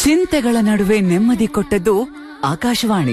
ಚಿಂತೆಗಳ ನಡುವೆ ನೆಮ್ಮದಿ ಕೊಟ್ಟದ್ದು ಆಕಾಶವಾಣಿ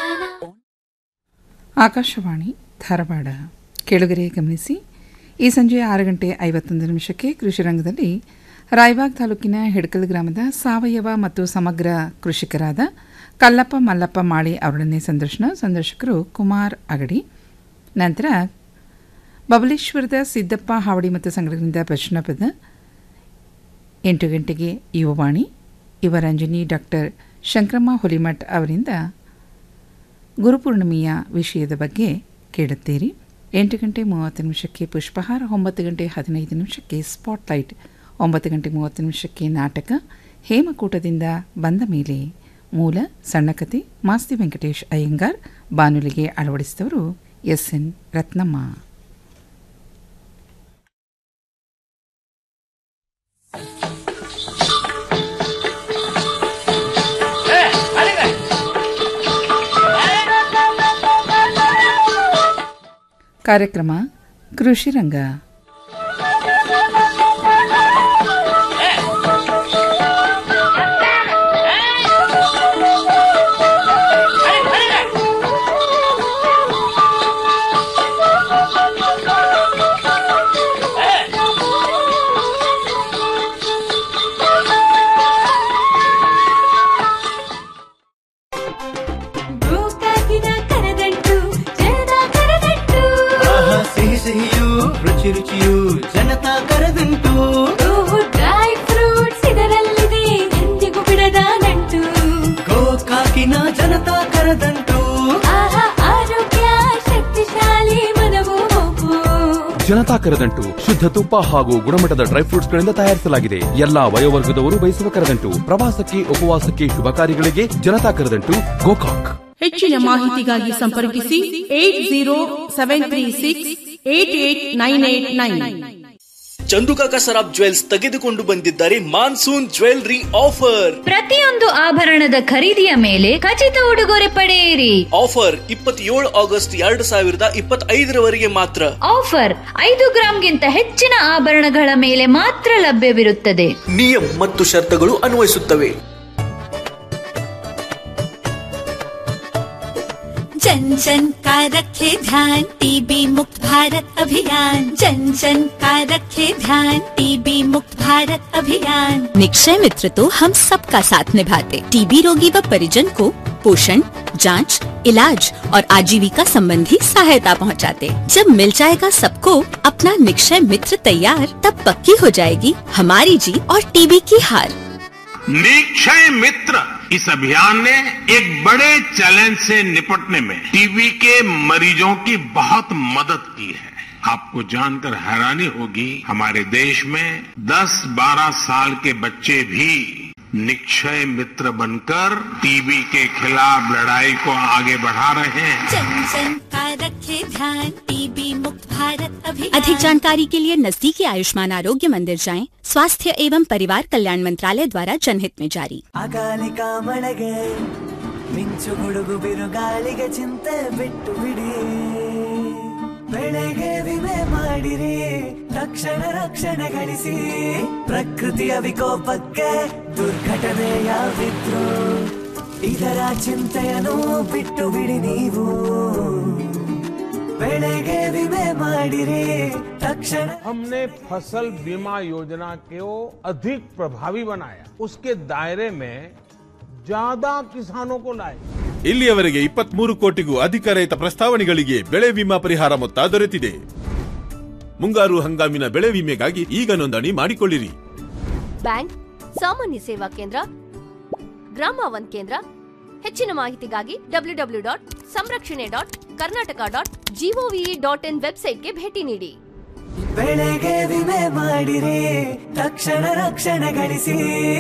ಆಕಾಶವಾಣಿ ಧಾರವಾಡ ಕೆಳಗರೆ ಗಮನಿಸಿ ಈ ಸಂಜೆ ಆರು ಗಂಟೆ ಐವತ್ತೊಂದು ನಿಮಿಷಕ್ಕೆ ಕೃಷಿ ರಂಗದಲ್ಲಿ ರಾಯಬಾಗ್ ತಾಲೂಕಿನ ಹಿಡ್ಕಲ್ ಗ್ರಾಮದ ಸಾವಯವ ಮತ್ತು ಸಮಗ್ರ ಕೃಷಿಕರಾದ ಕಲ್ಲಪ್ಪ ಮಲ್ಲಪ್ಪ ಮಾಳಿ ಅವರೊಡನೆ ಸಂದರ್ಶನ ಸಂದರ್ಶಕರು ಕುಮಾರ್ ಅಗಡಿ ನಂತರ ಬಬಲೇಶ್ವರದ ಸಿದ್ದಪ್ಪ ಹಾವಡಿ ಮತ್ತು ಸಂಘದಿಂದ ಪ್ರಶ್ನ ಪದ ಎಂಟು ಗಂಟೆಗೆ ಯುವವಾಣಿ ಯುವರಂಜನಿ ಡಾಕ್ಟರ್ ಶಂಕ್ರಮ್ಮ ಹುಲಿಮಠ್ ಅವರಿಂದ ಗುರುಪೂರ್ಣಿಮೆಯ ವಿಷಯದ ಬಗ್ಗೆ ಕೇಳುತ್ತೀರಿ ಎಂಟು ಗಂಟೆ ಮೂವತ್ತು ನಿಮಿಷಕ್ಕೆ ಪುಷ್ಪಹಾರ ಒಂಬತ್ತು ಗಂಟೆ ಹದಿನೈದು ನಿಮಿಷಕ್ಕೆ ಸ್ಪಾಟ್ಲೈಟ್ ಒಂಬತ್ತು ಗಂಟೆ ಮೂವತ್ತು ನಿಮಿಷಕ್ಕೆ ನಾಟಕ ಹೇಮಕೂಟದಿಂದ ಬಂದ ಮೇಲೆ ಮೂಲ ಸಣ್ಣಕತೆ ಮಾಸ್ತಿ ವೆಂಕಟೇಶ್ ಅಯ್ಯಂಗಾರ್ ಬಾನುಲಿಗೆ ಅಳವಡಿಸಿದವರು ಎಸ್ ಎನ್ ರತ್ನಮ್ಮ ಕಾರ್ಯಕ್ರಮ ಕೃಷಿ ರಂಗ ಗೋಕಾಕಿನ ಕರದಂಟು ಜನದ ಕರದಂಟು ಆಹಾ, ಸಿಹಿ ಸಿಹಿಯು ರುಚಿ ರುಚಿಯು ಜನತಾ ಕರದಂಟು ಗೋವು ಡ್ರೈ ಫ್ರೂಟ್ಸ್ ಇದರಲ್ಲಿದೆ ಎಂದಿಗೂ ಬಿಡದ ನಂಟು ಗೋಕಾಕಿನ ಜನತಾ ಕರದಂಟು ಆಹಾ ಆರೋಗ್ಯ ಶಕ್ತಿಶಾಲಿ ಮನವು ಹೋಗು ಜನತಾ ಕರದಂಟು ಶುದ್ಧ ತುಪ್ಪ ಹಾಗೂ ಗುಣಮಟ್ಟದ ಡ್ರೈ ಫ್ರೂಟ್ಸ್ ಗಳಿಂದ ತಯಾರಿಸಲಾಗಿದೆ ಎಲ್ಲಾ ವಯೋವರ್ಗದವರು ಬಯಸುವ ಕರದಂಟು ಪ್ರವಾಸಕ್ಕೆ ಉಪವಾಸಕ್ಕೆ ಶುಭ ಕಾರ್ಯಗಳಿಗೆ ಜನತಾ ಕರದಂಟು ಗೋಕಾಕ್ ಹೆಚ್ಚಿನ ಮಾಹಿತಿಗಾಗಿ ಸಂಪರ್ಕಿಸಿ eight zero seven three six eight eight nine eight nine Chandukaka Saraf jewels ತೆಗೆದುಕೊಂಡು ಬಂದಿದ್ದಾರೆ ಮಾನ್ಸೂನ್ ಜ್ವೆಲ್ರಿ ಆಫರ್ ಪ್ರತಿಯೊಂದು ಆಭರಣದ ಖರೀದಿಯ ಮೇಲೆ ಖಚಿತ ಉಡುಗೊರೆ ಪಡೆಯಿರಿ ಆಫರ್ ಇಪ್ಪತ್ತೇಳು ಆಗಸ್ಟ್ ಎರಡು ಸಾವಿರದ ಇಪ್ಪತ್ತೈದರವರೆಗೆ ಮಾತ್ರ ಆಫರ್ ಐದು ಗ್ರಾಂಗಿಂತ ಹೆಚ್ಚಿನ ಆಭರಣಗಳ ಮೇಲೆ ಮಾತ್ರ ಲಭ್ಯವಿರುತ್ತದೆ ನಿಯಮ ಮತ್ತು ಷರತ್ತುಗಳು ಅನ್ವಯಿಸುತ್ತವೆ जन जन का रखे ध्यान टीबी मुक्त भारत अभियान जन जन का रखे ध्यान टीबी मुक्त भारत अभियान निक्षय मित्र तो हम सबका साथ निभाते टीबी रोगी व परिजन को पोषण जांच, इलाज और आजीविका संबंधी सहायता पहुंचाते। जब मिल जाएगा सबको अपना निक्षय मित्र तैयार तब पक्की हो जाएगी हमारी जीत और टीबी की हार निक्षय मित्र इस अभियान ने एक बड़े चैलेंज से निपटने में टीबी के मरीजों की बहुत मदद की है आपको जानकर हैरानी होगी हमारे देश में 10-12 साल के बच्चे भी निक्षय मित्र बनकर टीबी के खिलाफ लड़ाई को आगे बढ़ा रहे हैं जन जन का रखे ध्यान टीबी मुक्त भारत अभियान अधिक जानकारी के लिए नजदीकी आयुष्मान आरोग्य मंदिर जाएं स्वास्थ्य एवं परिवार कल्याण मंत्रालय द्वारा जनहित में जारी ಅಕಾಲಿಕ ಮಳೆಗೆ ಮಿಂಚು ಗುಡುಗು ಬಿರುಗಾಳಿಗೆ ಚಿಂತೆ ಬಿಟ್ಟು ಬಿಡಿ ಬೆಳೆಗೆ ವಿಮೆ ಮಾಡಿರಿ ತಕ್ಷಣ ರಕ್ಷಣೆ ಗಳಿಸಿ ಪ್ರಕೃತಿಯ ವಿಕೋಪಕ್ಕೆ ದುರ್ಘಟನೆ ಯಾವಿದ್ರು ಇದರ ಚಿಂತೆಯನ್ನು ಬಿಟ್ಟು ಬಿಡಿ ನೀವು ಬೆಳೆಗೆ ವಿಮೆ ಮಾಡಿರಿ ತಕ್ಷಣ हमने फसल बीमा योजना को अधिक प्रभावी बनाया उसके दायरे में ज्यादा किसानों को लाए ಇಲ್ಲಿಯವರೆಗೆ ಇಪ್ಪತ್ಮೂರು ಕೋಟಿಗೂ ಅಧಿಕ ರೈತ ಪ್ರಸ್ತಾವನೆಗಳಿಗೆ ಬೆಳೆ ವಿಮಾ ಪರಿಹಾರ ಮೊತ್ತ ದೊರೆತಿದೆ ಮುಂಗಾರು ಹಂಗಾಮಿನ ಬೆಳೆ ವಿಮೆಗಾಗಿ ಈಗ ನೋಂದಣಿ ಮಾಡಿಕೊಳ್ಳಿರಿ ಬ್ಯಾಂಕ್ ಸಾಮಾನ್ಯ ಸೇವಾ ಕೇಂದ್ರ ಗ್ರಾಮ ಒನ್ ಕೇಂದ್ರ ಹೆಚ್ಚಿನ ಮಾಹಿತಿಗಾಗಿ W W dot samrakshane dot Karnataka dot G O V dot in ವೆಬ್ಸೈಟ್ಗೆ ಭೇಟಿ ನೀಡಿ ಬೆಳೆಗೆ ವಿಮೆ ಮಾಡಿರಿ ತಕ್ಷಣ ರಕ್ಷಣೆ ಗಳಿಸಿ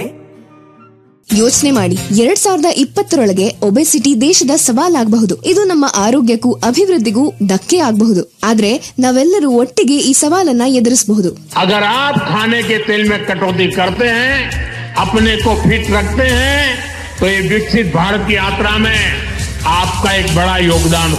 ಯೋಚನೆ ಮಾಡಿ ಎರಡ್ ಸಾವಿರದ ಇಪ್ಪತ್ತರೊಳಗೆ ಒಬೆಸಿಟಿ ದೇಶದ ಸವಾಲಾಗಬಹುದು ಇದು ನಮ್ಮ ಆರೋಗ್ಯಕ್ಕೂ ಅಭಿವೃದ್ಧಿಗೂ ಧಕ್ಕೆ ಆಗಬಹುದು ಆದ್ರೆ ನಾವೆಲ್ಲರೂ ಒಟ್ಟಿಗೆ ಈ ಸವಾಲನ್ನ ಎದುರಿಸಬಹುದು अगर आप खाने के तेल में कटौती करते हैं अपने को फिट रखते हैं तो ये विकसित भारत की यात्रा में आपका एक बड़ा योगदान होगा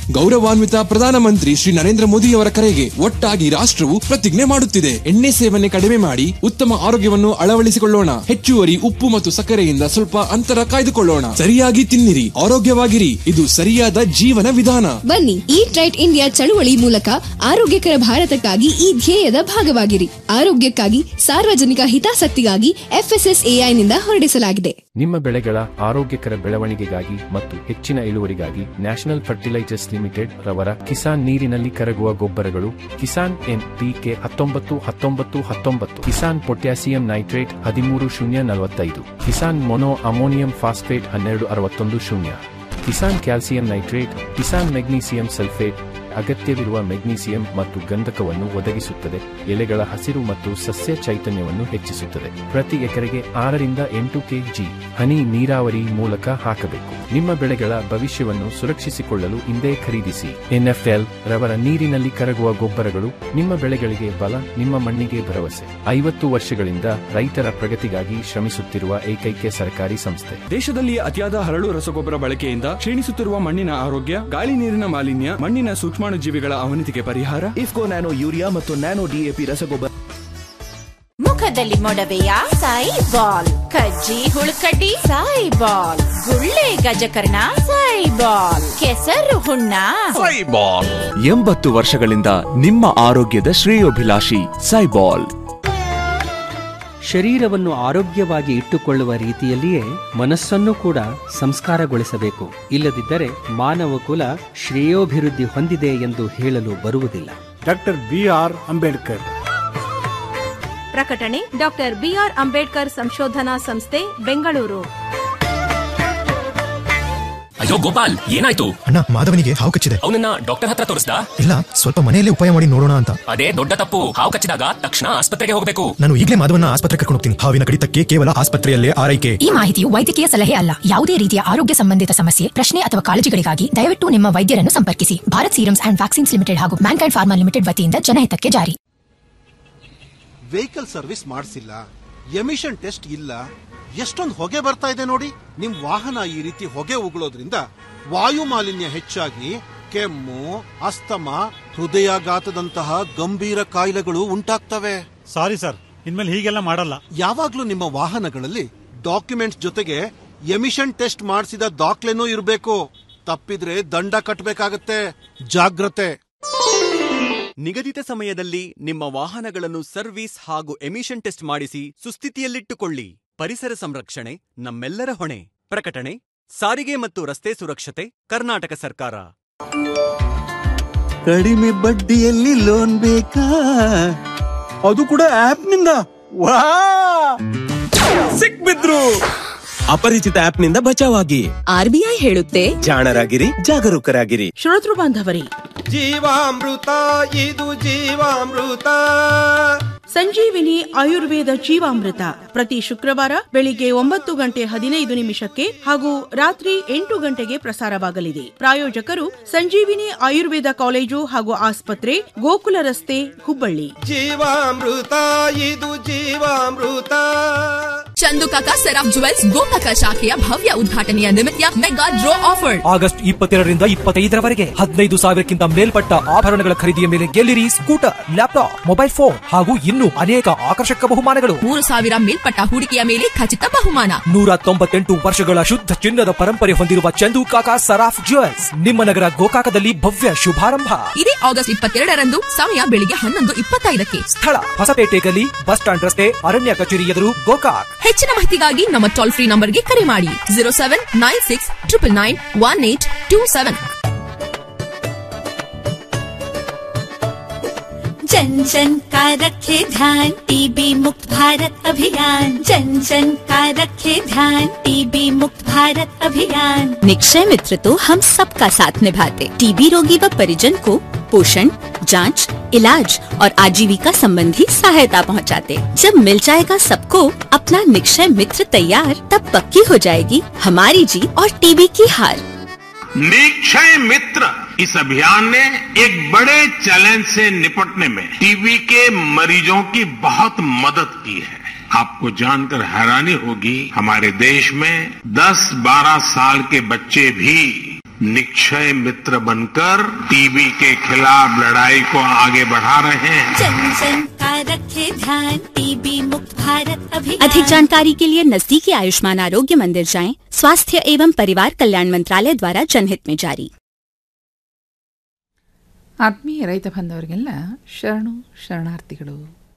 ಗೌರವಾನ್ವಿತ ಪ್ರಧಾನಮಂತ್ರಿ ಶ್ರೀ ನರೇಂದ್ರ ಮೋದಿಯವರ ಕರೆಗೆ ಒಟ್ಟಾಗಿ ರಾಷ್ಟ್ರವು ಪ್ರತಿಜ್ಞೆ ಮಾಡುತ್ತಿದೆ ಎಣ್ಣೆ ಸೇವನೆ ಕಡಿಮೆ ಮಾಡಿ ಉತ್ತಮ ಆರೋಗ್ಯವನ್ನು ಅಳವಡಿಸಿಕೊಳ್ಳೋಣ ಹೆಚ್ಚುವರಿ ಉಪ್ಪು ಮತ್ತು ಸಕ್ಕರೆಯಿಂದ ಸ್ವಲ್ಪ ಅಂತರ ಕಾಯ್ದುಕೊಳ್ಳೋಣ ಸರಿಯಾಗಿ ತಿನ್ನಿರಿ ಆರೋಗ್ಯವಾಗಿರಿ ಇದು ಸರಿಯಾದ ಜೀವನ ವಿಧಾನ ಬನ್ನಿ ಈಟ್ ರೈಟ್ ಇಂಡಿಯಾ ಚಳುವಳಿ ಮೂಲಕ ಆರೋಗ್ಯಕರ ಭಾರತಕ್ಕಾಗಿ ಈ ಧ್ಯೇಯದ ಭಾಗವಾಗಿರಿ ಆರೋಗ್ಯಕ್ಕಾಗಿ ಸಾರ್ವಜನಿಕ ಹಿತಾಸಕ್ತಿಗಾಗಿ ಎಫ್ಎಸ್ಎಸ್ಎಐ ನಿಂದ ಹೊರಡಿಸಲಾಗಿದೆ ನಿಮ್ಮ ಬೆಳೆಗಳ ಆರೋಗ್ಯಕರ ಬೆಳವಣಿಗೆಗಾಗಿ ಮತ್ತು ಹೆಚ್ಚಿನ ಇಳುವರಿಗಾಗಿ ನ್ಯಾಷನಲ್ ಫರ್ಟಿಲೈಸರ್ಸ್ ಲಿಮಿಟೆಡ್ ರವರ ಕಿಸಾನ್ ನೀರಿನಲ್ಲಿ ಕರಗುವ ಗೊಬ್ಬರಗಳು ಕಿಸಾನ್ ಎನ್ ಪಿಕೆ ಹತ್ತೊಂಬತ್ತು ಹತ್ತೊಂಬತ್ತು ಹತ್ತೊಂಬತ್ತು ಕಿಸಾನ್ ಪೊಟ್ಯಾಸಿಯಂ ನೈಟ್ರೇಟ್ ಹದಿಮೂರು ಶೂನ್ಯ ನಲವತ್ತೈದು ಕಿಸಾನ್ ಮೊನೋ ಅಮೋನಿಯಂ ಫಾಸ್ಫೇಟ್ ಹನ್ನೆರಡು ಅರವತ್ತೊಂದು ಶೂನ್ಯ Kisan calcium nitrate Kisan magnesium sulphate ಅಗತ್ಯವಿರುವ ಮೆಗ್ನೀಸಿಯಂ ಮತ್ತು ಗಂಧಕವನ್ನು ಒದಗಿಸುತ್ತದೆ ಎಲೆಗಳ ಹಸಿರು ಮತ್ತು ಸಸ್ಯ ಚೈತನ್ಯವನ್ನು ಹೆಚ್ಚಿಸುತ್ತದೆ ಪ್ರತಿ ಎಕರೆಗೆ ಆರರಿಂದ ಎಂಟು ಕೆಜಿ ಹನಿ ನೀರಾವರಿ ಮೂಲಕ ಹಾಕಬೇಕು ನಿಮ್ಮ ಬೆಳೆಗಳ ಭವಿಷ್ಯವನ್ನು ಸುರಕ್ಷಿಸಿಕೊಳ್ಳಲು ಇಂದೇ ಖರೀದಿಸಿ ಎನ್ಎಫ್ಎಲ್ ರವರ ನೀರಿನಲ್ಲಿ ಕರಗುವ ಗೊಬ್ಬರಗಳು ನಿಮ್ಮ ಬೆಳೆಗಳಿಗೆ ಬಲ ನಿಮ್ಮ ಮಣ್ಣಿಗೆ ಭರವಸೆ ಐವತ್ತು ವರ್ಷಗಳಿಂದ ರೈತರ ಪ್ರಗತಿಗಾಗಿ ಶ್ರಮಿಸುತ್ತಿರುವ ಏಕೈಕ ಸರ್ಕಾರಿ ಸಂಸ್ಥೆ ದೇಶದಲ್ಲಿ ಅತಿಯಾದ ಹರಳು ರಸಗೊಬ್ಬರ ಬಳಕೆಯಿಂದ ಕ್ಷೀಣಿಸುತ್ತಿರುವ ಮಣ್ಣಿನ ಆರೋಗ್ಯ ಗಾಳಿ ನೀರಿನ ಮಾಲಿನ್ಯ ಮಣ್ಣಿನ ಸೂಕ್ಷ್ಮಾಣುಜೀವಿಗಳ ಅವನತಿಗೆ ಪರಿಹಾರ ಇಫ್ಕೋ ನ್ಯಾನೋ ಯೂರಿಯಾ ಮತ್ತು ನ್ಯಾನೋ ಡಿಎಪಿ ರಸಗೊಬ್ಬರ ಮುಖದಲ್ಲಿ ಮೊಡವೆಯ ಸಾಯಿ ಬಾಲ್ ಕಜ್ಜಿ ಹುಳುಕಡ್ಡಿ ಸಾಯಿ ಬಾಲ್ ಗುಳ್ಳೆ ಗಜಕರ್ಣ ಸಾಯಿ ಬಾಲ್ ಕೆಸರು ಹುಣ್ಣ ಎಂಬತ್ತು ವರ್ಷಗಳಿಂದ ನಿಮ್ಮ ಆರೋಗ್ಯದ ಶ್ರೇಯೋಭಿಲಾಷಿ ಸೈಬಾಲ್ ಶರೀರವನ್ನು ಆರೋಗ್ಯವಾಗಿ ಇಟ್ಟುಕೊಳ್ಳುವ ರೀತಿಯಲ್ಲಿಯೇ ಮನಸ್ಸನ್ನು ಕೂಡ ಸಂಸ್ಕಾರಗೊಳಿಸಬೇಕು ಇಲ್ಲದಿದ್ದರೆ ಮಾನವ ಕುಲ ಶ್ರೇಯೋಭಿವೃದ್ಧಿ ಹೊಂದಿದೆ ಎಂದು ಹೇಳಲು ಬರುವುದಿಲ್ಲ ಡಾಕ್ಟರ್ ಬಿ ಆರ್ ಅಂಬೇಡ್ಕರ್ ಪ್ರಕಟಣೆ ಡಾಕ್ಟರ್ ಬಿಆರ್ ಅಂಬೇಡ್ಕರ್ ಸಂಶೋಧನಾ ಸಂಸ್ಥೆ ಬೆಂಗಳೂರು ಅಯ್ಯೋ ಗೋಪಾಲ್ ಏನಾಯ್ತು ಅಣ್ಣ ಮಾಧವನಿಗೆ ಹಾವು ಕಚ್ಚಿದೆ ಅವನನ್ನ ಡಾಕ್ಟರ್ ಹತ್ರ ತೋರಿಸ್ದಾ ಇಲ್ಲ ಸ್ವಲ್ಪ ಮನೆಯಲ್ಲೇ ಉಪಾಯ ಮಾಡಿ ನೋಡೋಣ ಅಂತ ಅದೇ ದೊಡ್ಡ ತಪ್ಪು ಹಾವು ಕಚ್ಚಿದಾಗ ತಕ್ಷಣ ಆಸ್ಪತ್ರೆಗೆ ಹೋಗಬೇಕು ನಾನು ಈಗಲೇ ಮಾಧವನ ಆಸ್ಪತ್ರೆ ಕರ್ಕೊಂಡು ಹೋಗ್ತೀನಿ ಹಾವಿನ ಕಡಿತಕ್ಕೆ ಕೇವಲ ಆಸ್ಪತ್ರೆಯಲ್ಲೇ ಆರೈಕೆ ಈ ಮಾಹಿತಿಯು ವೈದ್ಯಕೀಯ ಸಲಹೆ ಅಲ್ಲ ಯಾವುದೇ ರೀತಿಯ ಆರೋಗ್ಯ ಸಂಬಂಧಿತ ಸಮಸ್ಯೆ ಪ್ರಶ್ನೆ ಅಥವಾ ಕಾಳಜಿಗಳಿಗಾಗಿ ದಯವಿಟ್ಟು ನಿಮ್ಮ ವೈದ್ಯರನ್ನು ಸಂಪರ್ಕಿಸಿ Bharat serums and vaccines limited ಹಾಗೂ ಮ್ಯಾನ್ಕೈಂಡ್ ಫಾರ್ಮಾ ಲಿಮಿಟೆಡ್ ವತಿಯಿಂದ ಜನಹಿತಕ್ಕೆ ಜಾರಿ ವೆಹಿಕಲ್ ಸರ್ವಿಸ್ ಮಾಡಿಸಿಲ್ಲ ಎಮಿಷನ್ ಟೆಸ್ಟ್ ಇಲ್ಲ ಎಷ್ಟೊಂದು ಹೊಗೆ ಬರ್ತಾ ಇದೆ ನೋಡಿ ನಿಮ್ ವಾಹನ ಈ ರೀತಿ ಹೊಗೆ ಉಗುಳೋದ್ರಿಂದ ವಾಯು ಮಾಲಿನ್ಯ ಹೆಚ್ಚಾಗಿ ಕೆಮ್ಮು ಅಸ್ತಮ ಹೃದಯಾಘಾತದಂತಹ ಗಂಭೀರ ಕಾಯಿಲೆಗಳು ಉಂಟಾಗ್ತವೆ ಸಾರಿ ಸರ್ ಇನ್ಮೇಲೆ ಹೀಗೆಲ್ಲ ಮಾಡಲ್ಲ ಯಾವಾಗ್ಲೂ ನಿಮ್ಮ ವಾಹನಗಳಲ್ಲಿ ಡಾಕ್ಯುಮೆಂಟ್ಸ್ ಜೊತೆಗೆ ಎಮಿಷನ್ ಟೆಸ್ಟ್ ಮಾಡಿಸಿದ ದಾಖಲೆನೂ ಇರಬೇಕು ತಪ್ಪಿದ್ರೆ ದಂಡ ಕಟ್ಟಬೇಕಾಗತ್ತೆ ಜಾಗ್ರತೆ ನಿಗದಿತ ಸಮಯದಲ್ಲಿ ನಿಮ್ಮ ವಾಹನಗಳನ್ನು ಸರ್ವಿಸ್ ಹಾಗೂ ಎಮಿಷನ್ ಟೆಸ್ಟ್ ಮಾಡಿಸಿ ಸುಸ್ಥಿತಿಯಲ್ಲಿಟ್ಟುಕೊಳ್ಳಿ ಪರಿಸರ ಸಂರಕ್ಷಣೆ ನಮ್ಮೆಲ್ಲರ ಹೊಣೆ ಪ್ರಕಟಣೆ ಸಾರಿಗೆ ಮತ್ತು ರಸ್ತೆ ಸುರಕ್ಷತೆ ಕರ್ನಾಟಕ ಸರ್ಕಾರ ಕಡಿಮೆ ಬಡ್ಡಿಯಲ್ಲಿ ಲೋನ್ ಬೇಕಾ ಅದು ಕೂಡ ಆಪ್ ನಿಂದ ವಾ ಸಿಕ್ಬಿದ್ರು ಅಪರಿಚಿತ ಆಪ್ ನಿಂದ ಬಚಾವಾಗಿ ಆರ್ಬಿಐ ಹೇಳುತ್ತೆ ಜಾಣರಾಗಿರಿ ಜಾಗರೂಕರಾಗಿರಿ ಶ್ರೋತೃ ಬಾಂಧವರೇ ಜೀವಾಮೃತ ಇದು ಜೀವಾಮೃತ ಸಂಜೀವಿನಿ ಆಯುರ್ವೇದ ಜೀವಾಮೃತ ಪ್ರತಿ ಶುಕ್ರವಾರ ಬೆಳಿಗ್ಗೆ ಒಂಬತ್ತು ಗಂಟೆ ಹದಿನೈದು ನಿಮಿಷಕ್ಕೆ ಹಾಗೂ ರಾತ್ರಿ ಎಂಟು ಗಂಟೆಗೆ ಪ್ರಸಾರವಾಗಲಿದೆ ಪ್ರಾಯೋಜಕರು ಸಂಜೀವಿನಿ ಆಯುರ್ವೇದ ಕಾಲೇಜು ಹಾಗೂ ಆಸ್ಪತ್ರೆ ಗೋಕುಲ ರಸ್ತೆ ಹುಬ್ಬಳ್ಳಿ ಜೀವಾಮೃತ ಇದು ಜೀವಾಮೃತ ಚಂದು ಕಾಕಾ ಸೆರಾಫ್ ಜುವೆಲ್ಸ್ ಗೋಕಾಕ ಶಾಖೆಯ ಭವ್ಯ ಉದ್ಘಾಟನೆಯ ನಿಮಿತ್ತ ಮೆಗಾ ಡ್ರಾ ಆಫರ್ ಆಗಸ್ಟ್ ಇಪ್ಪತ್ತೆರಡರಿಂದ ಇಪ್ಪತ್ತೈದರವರೆಗೆ ಹದಿನೈದು ಸಾವಿರಕ್ಕಿಂತ ಮೇಲ್ಪಟ್ಟ ಆಭರಣಗಳ ಖರೀದಿಯ ಮೇಲೆ ಗೆಲ್ಲಿರಿ ಸ್ಕೂಟರ್ ಲ್ಯಾಪ್ಟಾಪ್ ಮೊಬೈಲ್ ಫೋನ್ ಹಾಗೂ ಇನ್ನೂ ಅನೇಕ ಆಕರ್ಷಕ ಬಹುಮಾನಗಳು ಮೂರು ಸಾವಿರ ಮೇಲ್ಪಟ್ಟ ಹೂಡಿಕೆಯ ಮೇಲೆ ಖಚಿತ ಬಹುಮಾನ ನೂರ ತೊಂಬತ್ತೆಂಟು ವರ್ಷಗಳ ಶುದ್ಧ ಚಿನ್ನದ ಪರಂಪರೆ ಹೊಂದಿರುವ ಚಂದು ಕಾಕಾ ಸರಾಫ್ ಜುವೆಲ್ಸ್ ನಿಮ್ಮ ನಗರ ಗೋಕಾಕದಲ್ಲಿ ಭವ್ಯ ಶುಭಾರಂಭ ಇದೇ ಆಗಸ್ಟ್ ಇಪ್ಪತ್ತೆರಡರಂದು ಸಮಯ ಬೆಳಿಗ್ಗೆ ಹನ್ನೊಂದು ಇಪ್ಪತ್ತೈದಕ್ಕೆ ಸ್ಥಳ ಹೊಸಪೇಟೆ ಗಲಿ ಬಸ್ ಸ್ಟಾಂಡ್ ರಸ್ತೆ ಅರಣ್ಯ ಕಚೇರಿ ಎದುರು ಗೋಕಾಕ್ ಹೆಚ್ಚಿನ ಮಾಹಿತಿಗಾಗಿ ನಮ್ಮ ಟೋಲ್ ಫ್ರೀ ನಂಬರ್ಗೆ ಕರೆ ಮಾಡಿ zero seven nine six triple nine one eight two seven जन जन का रखे ध्यान टीबी मुक्त भारत अभियान जन जन का रखे ध्यान टीबी मुक्त भारत अभियान निक्षय मित्र तो हम सबका साथ निभाते टीबी रोगी व परिजन को पोषण जांच, इलाज और आजीविका संबंधी सहायता पहुंचाते। जब मिल जाएगा सबको अपना निक्षय मित्र तैयार तब पक्की हो जाएगी हमारी जीत और टीबी की हार निक्षय मित्र इस अभियान ने एक बड़े चैलेंज से निपटने में टीबी के मरीजों की बहुत मदद की है आपको जानकर हैरानी होगी हमारे देश में 10-12 साल के बच्चे भी निक्षय मित्र बनकर टीबी के खिलाफ लड़ाई को आगे बढ़ा रहे हैं जन जन का रखे ध्यान टीबी मुक्त भारत अभियान अधिक जानकारी के लिए नजदीकी आयुष्मान आरोग्य मंदिर जाएं स्वास्थ्य एवं परिवार कल्याण मंत्रालय द्वारा जनहित में जारी ಆತ್ಮೀಯ ರೈತ ಬಾಂಧವರಿಗೆಲ್ಲ ಶರಣು ಶರಣಾರ್ಥಿಗಳು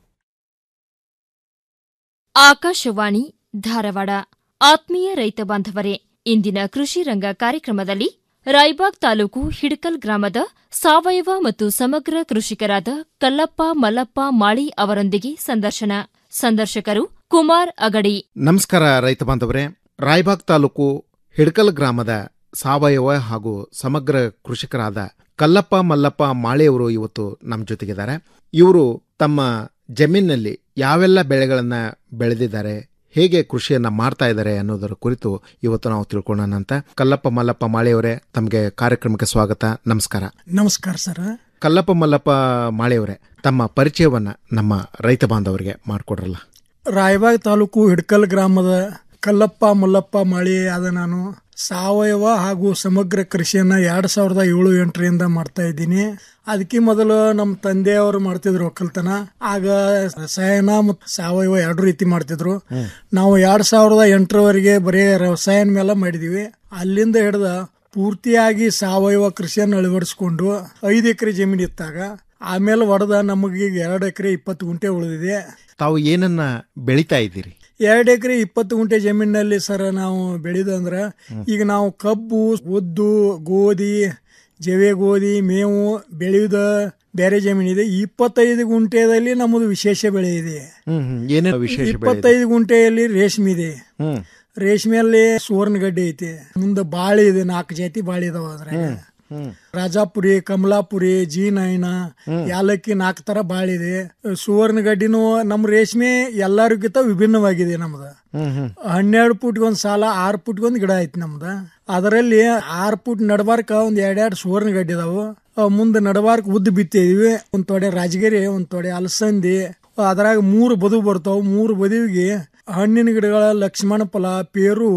ಆಕಾಶವಾಣಿ ಧಾರವಾಡ ಆತ್ಮೀಯ ರೈತ ಬಾಂಧವರೇ ಇಂದಿನ ಕೃಷಿ ರಂಗ ಕಾರ್ಯಕ್ರಮದಲ್ಲಿ ರಾಯಬಾಗ್ ತಾಲೂಕು ಹಿಡಕಲ್ ಗ್ರಾಮದ ಸಾವಯವ ಮತ್ತು ಸಮಗ್ರ ಕೃಷಿಕರಾದ ಕಲ್ಲಪ್ಪ ಮಲ್ಲಪ್ಪ ಮಾಳಿ ಅವರೊಂದಿಗೆ ಸಂದರ್ಶನ ಸಂದರ್ಶಕರು ಕುಮಾರ್ ಅಗಡಿ ನಮಸ್ಕಾರ ರೈತ ಬಾಂಧವರೇ ರಾಯಬಾಗ್ ತಾಲೂಕು ಹಿಡ್ಕಲ್ ಗ್ರಾಮದ ಸಾವಯವ ಹಾಗೂ ಸಮಗ್ರ ಕೃಷಿಕರಾದ ಕಲ್ಲಪ್ಪ ಮಲ್ಲಪ್ಪ ಮಾಳೆಯವರು ಇವತ್ತು ನಮ್ಮ ಜೊತೆಗಿದ್ದಾರೆ ಇವರು ತಮ್ಮ ಜಮೀನಿನಲ್ಲಿ ಯಾವೆಲ್ಲ ಬೆಳೆಗಳನ್ನ ಬೆಳೆದಿದ್ದಾರೆ ಹೇಗೆ ಕೃಷಿಯನ್ನ ಮಾಡ್ತಾ ಇದ್ದಾರೆ ಅನ್ನೋದರ ಕುರಿತು ಇವತ್ತು ನಾವು ತಿಳ್ಕೊಳ್ಳೋಣ ಅಂತ ಕಲ್ಲಪ್ಪ ಮಲ್ಲಪ್ಪ ಮಾಳೆಯವರೇ ತಮಗೆ ಕಾರ್ಯಕ್ರಮಕ್ಕೆ ಸ್ವಾಗತ ನಮಸ್ಕಾರ ನಮಸ್ಕಾರ ಸರ್ ಕಲ್ಲಪ್ಪ ಮಲ್ಲಪ್ಪ ಮಾಳೆಯವರೇ ತಮ್ಮ ಪರಿಚಯವನ್ನ ನಮ್ಮ ರೈತ ಬಾಂಧವರಿಗೆ ಮಾಡಿಕೊಡ್ರಲ್ಲ ರಾಯಬಾಗ್ ತಾಲೂಕು ಹಿಡ್ಕಲ್ ಗ್ರಾಮದ ಕಲ್ಲಪ್ಪ ಮಲ್ಲಪ್ಪ ಮಾಳಿ ಆದ ನಾನು ಸಾವಯವ ಹಾಗೂ ಸಮಗ್ರ ಕೃಷಿಯನ್ನ ಎರಡ್ ಸಾವಿರದ ಏಳು ಎಂಟರಿಂದ ಮಾಡ್ತಾ ಇದ್ದೀನಿ ಅದಕ್ಕೆ ಮೊದಲು ನಮ್ಮ ತಂದೆಯವರು ಮಾಡ್ತಿದ್ರು ಒಕ್ಕಲ್ತನ ಆಗ ರಸಾಯನ ಮತ್ತು ಸಾವಯವ ಎರಡು ರೀತಿ ಮಾಡ್ತಿದ್ರು ನಾವು ಎರಡ್ ಸಾವಿರದ ಎಂಟರವರೆಗೆ ಬರೀ ರಸಾಯನ ಮೇಲೆ ಮಾಡಿದೀವಿ ಅಲ್ಲಿಂದ ಹಿಡ್ದ ಪೂರ್ತಿಯಾಗಿ ಸಾವಯವ ಕೃಷಿಯನ್ನು ಅಳವಡಿಸ್ಕೊಂಡು ಐದು ಎಕರೆ ಜಮೀನು ಇತ್ತಾಗ ಆಮೇಲೆ ಹೊಡೆದ ನಮಗೆ ಎರಡು ಎಕರೆ ಇಪ್ಪತ್ತು ಗುಂಟೆ ಉಳಿದಿದೆ ತಾವು ಏನನ್ನ ಬೆಳಿತಾ ಇದ್ದೀರಿ ಎರಡು ಎಕರೆ ಇಪ್ಪತ್ತು ಗುಂಟೆ ಜಮೀನಿನಲ್ಲಿ ಸರ್ ನಾವು ಬೆಳೆದಂದ್ರ ಈಗ ನಾವು ಕಬ್ಬು ಉದ್ದು ಗೋಧಿ ಜವೆ ಗೋಧಿ ಮೇವು ಬೆಳೆಯುದ ಬೇರೆ ಜಮೀನಿದೆ ಇಪ್ಪತ್ತೈದು ಗುಂಟೆದಲ್ಲಿ ನಮ್ಮದು ವಿಶೇಷ ಬೆಳೆ ಇದೆ ಹ್ಮ್ ಹ್ಮ್. ಏನೇನು ವಿಶೇಷ ಬೆಳೆ ಇದೆ? ಇಪ್ಪತ್ತೈದು ಗುಂಟೆಯಲ್ಲಿ ರೇಷ್ಮೆ ಇದೆ ಹ್ಮ್ ರೇಷ್ಮೆಯಲ್ಲಿ ಸುವರ್ಣಗಡ್ಡೆ ಐತಿ ಮುಂದೆ ಬಾಳೆ ಇದೆ ನಾಲ್ಕು ಜಾತಿ ಬಾಳೆ ಇದಾವ ಅದ್ರಾಗ ಹ್ಮ್ ಹ್ಮ್ ರಾಜಾಪುರಿ ಕಮಲಾಪುರಿ ಜಿ ನೈನ ಯಾಲಕ್ಕಿ ನಾಲ್ಕು ತರ ಬಾಳಿದೆ ಸುವರ್ಣಗಡ್ಡಿನೂ ನಮ್ಮ ರೇಷ್ಮೆ ಎಲ್ಲರಿಗಿಂತ ವಿಭಿನ್ನವಾಗಿದೆ ನಮ್ದು ಹ್ಮ್ ಹ್ಮ್ ಹನ್ನೆರಡು ಫುಟ್ಗೆ ಒಂದ್ ಸಾಲ ಆರು ಫುಟ್ಗೆ ಒಂದ್ ಗಿಡ ಐತಿ ನಮ್ದ ಅದರಲ್ಲಿ ಆರು ಫುಟ್ ನಡಬಾರ್ಕ ಒಂದ್ ಎರಡೆರಡು ಸುವರ್ಣ ಗಡ್ಡೆ ಇದಾವು ಅವ್ ಮುಂದೆ ನಡಬಾರ್ಕ ಉದ್ದ ಬಿತ್ತಿದೀವಿ ಒಂದ್ ತೊಡೆ ರಾಜಗಿರಿ ಒಂದ್ ತೊಡೆ ಅಲಸಂದಿ ಅದ್ರಾಗ ಮೂರು ಬದು ಬರ್ತಾವ ಮೂರು ಬದುವಿಗೆ ಹಣ್ಣಿನ ಗಿಡಗಳ ಲಕ್ಷ್ಮಣ ಫಲ ಪೇರು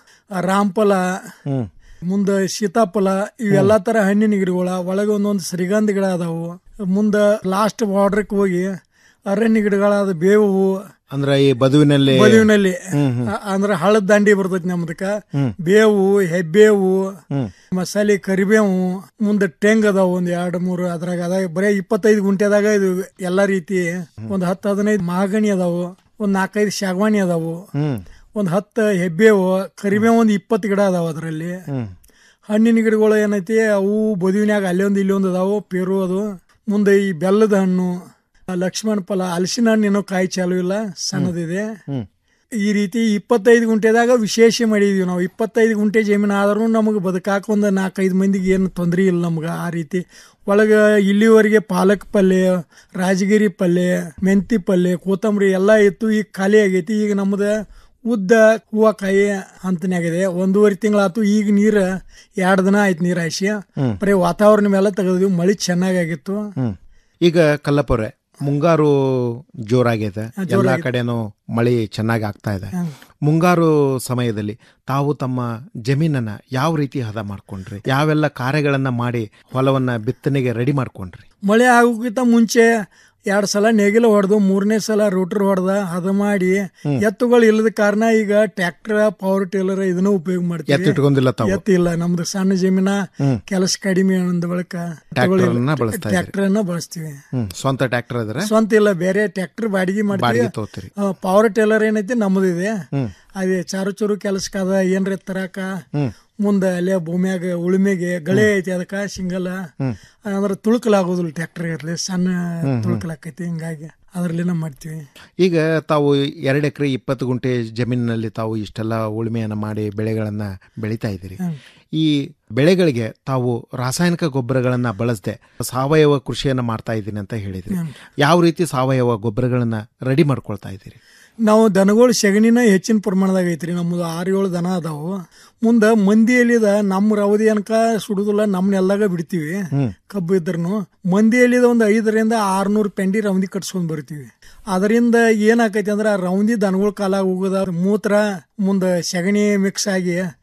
ರಾಮಫಲ ಹ್ಮ್ ಮುಂದ ಸೀತಾಫಲ ಇವೆಲ್ಲಾ ತರ ಹಣ್ಣಿನ ಗಿಡಗಳ ಒಳಗೆ ಒಂದೊಂದು ಶ್ರೀಗಂಧ ಗಿಡ ಅದಾವು ಮುಂದ ಲಾಸ್ಟ್ ಬಾರ್ಡ್ರಕ್ ಹೋಗಿ ಅರಣ್ಯ ಗಿಡಗಳಾದ ಬೇವು ಅಂದ್ರ ಈ ಬದುವಿನಲ್ಲಿ ಬದುವಿನಲ್ಲಿ ಹ್ಮ್ ಹ್ಮ್. ಅ- ಅಂದ್ರ ಹಳದ ದಂಡಿ ಬರ್ತೈತಿ ನಮ್ದಕ್ಕ ಹ್ಮ್. ಬೇವು ಹೆಬ್ಬೇವು ಹ್ಮ್. ಮಸಾಲೆ ಕರಿಬೇವು ಮುಂದೆ ಟೆಂಗ್ ಅದಾವ ಒಂದ್ ಎರಡು ಮೂರು ಅದ್ರಾಗ ಅದಾಗ ಬರೇ ಇಪ್ಪತ್ತೈದು ಗುಂಟೆದಾಗ ಇದು ಎಲ್ಲಾ ರೀತಿ ಒಂದ್ ಹತ್ತು ಹದಿನೈದು ಮಹಾಗಣಿ ಅದಾವು ಒಂದ್ ನಾಲ್ಕೈದು ಶಾಗವಾಣಿ ಅದಾವು ಹ್ಮ್ ಒಂದ್ ಹತ್ತು ಹೆಬ್ಬೇವು ಕರಿಬೇವು ಒಂದ್ ಇಪ್ಪತ್ತು ಗಿಡ ಅದಾವ ಅದರಲ್ಲಿ ಹ್ಮ್ ಹಣ್ಣಿನ ಗಿಡಗಳು ಏನೈತಿ ಅವು ಬದುವಿನ್ಯಾಗ ಅಲ್ಲಿ ಒಂದು ಇಲ್ಲಿ ಒಂದು ಅದಾವು ಪೇರು ಅದು ಮುಂದೆ ಈ ಬೆಲ್ಲದ ಹಣ್ಣು ಆ ಲಕ್ಷ್ಮಣ ಫಲ ಹಲಸಿನ ಹಣ್ಣು ಏನೋ ಕಾಯಿ ಚಾಲು ಇಲ್ಲ ಸಣ್ಣದಿದೆ ಹ್ಮ್ ಈ ರೀತಿ ಇಪ್ಪತ್ತೈದು ಗುಂಟೆದಾಗ ವಿಶೇಷ ಮಾಡಿದೀವಿ ನಾವು ಇಪ್ಪತ್ತೈದು ಗುಂಟೆ ಜಮೀನು ಆದ್ರೂ ನಮಗೆ ಬದುಕಾಕ ಒಂದು ನಾಲ್ಕೈದು ಮಂದಿಗೆ ಏನು ತೊಂದರೆ ಇಲ್ಲ ನಮ್ಗೆ ಆ ರೀತಿ ಒಳಗೆ ಇಲ್ಲಿವರೆಗೆ ಪಾಲಕ್ ಪಲ್ಯ ರಾಜಗಿರಿ ಪಲ್ಯ ಮೆಂತಿ ಪಲ್ಯ ಕೊತ್ತಂಬರಿ ಎಲ್ಲ ಇತ್ತು ಈಗ ಖಾಲಿ ಆಗೈತಿ ಈಗ ನಮ್ದು ಉದ್ದ ಹೂವ ಕಾಯಿ ಹಂತನಾಗಿದೆ ಒಂದೂವರೆ ತಿಂಗಳಾತು ಈಗ ನೀರ ಎರಡು ದಿನ ಆಯ್ತು ನೀರ್ ಹಾಯಿಸಿ ಹ್ಮ್. ಬರೀ ವಾತಾವರಣ ಮೇಲೆ ತೆಗೆದ್ವಿ ಮಳಿ ಚೆನ್ನಾಗಾಗಿತ್ತು ಹ್ಮ್ ಈಗ ಕಲ್ಲಪ್ಪವ್ರೆ ಮುಂಗಾರು ಜೋರಾಗೈತೆ ಹಾ, ಎಲ್ಲಾ ಜೋರಾಗೈತೆ. ಕಡೆನೂ ಮಳಿ ಚೆನ್ನಾಗಿ ಆಗ್ತಾ ಇದೆ ಹ್ಮ್. ಮುಂಗಾರು ಸಮಯದಲ್ಲಿ ತಾವು ತಮ್ಮ ಜಮೀನನ್ನ ಯಾವ ರೀತಿ ಹದ ಮಾಡ್ಕೊಂಡ್ರಿ ಯಾವೆಲ್ಲ ಕಾರ್ಯಗಳನ್ನ ಮಾಡಿ ಹೊಲವನ್ನ ಬಿತ್ತನೆಗೆ ರೆಡಿ ಮಾಡ್ಕೊಂಡ್ರಿ ಮಳೆ ಆಗೋಕ್ಕಿಂತ ಮುಂಚೆ ಎರಡ್ ಸಲ ನೇಗಿಲ ಹೊಡೆದು ಮೂರನೇ ಸಲ ರೋಟರ್ ಹೊಡೆದ ಅದ ಮಾಡಿ ಎತ್ತುಗಳು ಇಲ್ಲದ ಕಾರಣ ಈಗ ಟ್ರ್ಯಾಕ್ಟರ್ ಪವರ್ ಟೇಲರ್ ಇದನ್ನ ಉಪಯೋಗ ಮಾಡ್ತೀವಿ ಎತ್ತು ಇಟ್ಕೊಂಡಿಲ್ಲ ತಾವು? ಎತ್ತು ಇಲ್ಲ ನಮ್ದು ಸಣ್ಣ ಜಮೀನ ಹ್ಮ್. ಕೆಲಸ ಕಡಿಮೆ ಅಂದ ಬಳಿಕ ಟ್ರ್ಯಾಕ್ಟರ್ನ ಬಳಸ್ತಾ ಇದ್ದೀರಿ. ಟ್ರ್ಯಾಕ್ಟರ್ ಅನ್ನ ಬಳಸ್ತೀವಿ ಹ್ಮ್ ಸ್ವಂತ ಟ್ರ್ಯಾಕ್ಟರ್ ಅದ್ರ ಸ್ವಂತ ಇಲ್ಲ ಬೇರೆ ಟ್ರ್ಯಾಕ್ಟರ್ ಬಾಡಿಗೆ ಮಾಡ್ತೀವಿ ಬಾಡಿಗೆ ತಗೋತೀರಿ. ಪವರ್ ಟೇಲರ್ ಏನೈತಿ ನಮ್ಮದಿದೆ ಹ್ಮ್. ಅದೇ ಚಾರು ಚೂರು ಕೆಲಸಕ್ಕದ ಏನ್ರ ತರಾಕ ಹ್ಮ್. ಮುಂದೆ ಅಲ್ಲೇ ಭೂಮಿಯಾಗ ಉಳುಮೆಗೆ ಗಳೆ ಐತಿ ಅದಕ್ಕ ಸಿಂಗಲ್ ಹ್ಮ್. ಅಂದ್ರೆ ತುಳುಕಲಾಗೋದಿಲ್ಲ ಟ್ರ್ಯಾಕ್ಟರ್ ಇರ್ಲಿ ಸಣ್ಣ ಹ್ಮ್. ತುಳುಕಲಾಕೈತಿ ಹಿಂಗಾಗಿ ಅದ್ರಲ್ಲಿನ ಮಾಡ್ತೀವಿ ಈಗ ತಾವು ಎರಡು ಎಕರೆ ಇಪ್ಪತ್ತು ಗುಂಟೆ ಜಮೀನಿನಲ್ಲಿ ತಾವು ಇಷ್ಟೆಲ್ಲ ಉಳುಮೆಯನ್ನ ಮಾಡಿ ಬೆಳೆಗಳನ್ನ ಬೆಳೀತಾ ಇದ್ದೀರಿ ಹ್ಮ್. ಈ ಬೆಳೆಗಳಿಗೆ ತಾವು ರಾಸಾಯನಿಕ ಗೊಬ್ಬರಗಳನ್ನ ಬಳಸದೆ ಸಾವಯವ ಕೃಷಿಯನ್ನ ಮಾಡ್ತಾ ಇದ್ದೀನಿ ಅಂತ ಹೇಳಿದ್ರಿ ಹ್ಮ್. ಯಾವ ರೀತಿ ಸಾವಯವ ಗೊಬ್ಬರಗಳನ್ನ ರೆಡಿ ಮಾಡ್ಕೊಳ್ತಾ ಇದ್ದೀರಿ ನಾವು ದನಗಳು ಸೆಗಣಿನ ಹೆಚ್ಚಿನ ಪ್ರಮಾಣದಾಗ ಐತ್ರಿ ನಮ್ಮದು ಆರು ಏಳು ದನ ಅದಾವು ಮುಂದ ಮಂದಿಯಲ್ಲಿದ ನಮ್ಮ ರವದಿ ಅನ್ಕ ಸುಡುದಿಲ್ಲ ನಮ್ನೆಲ್ಲಾಗ ಬಿಡ್ತೀವಿ ಹ್ಮ್. ಕಬ್ಬು ಇದ್ರೂ ಮಂದಿಯಲ್ಲಿದ ಒಂದು ಐದರಿಂದ ಆರ್ನೂರು ಪೆಂಡಿ ರೌಂದಿ ಕಟ್ಸ್ಕೊಂಡ್ ಬರ್ತೀವಿ ಅದರಿಂದ ಏನಾಕೈತಿ ಅಂದ್ರೆ ಆ ರೌಂದಿ ದನಗಳ ಕಾಲ ಹೋಗೋದ ಮೂತ್ರ ಮುಂದ ಸೆಗಣಿ ಮಿಕ್ಸ್ ಆಗಿ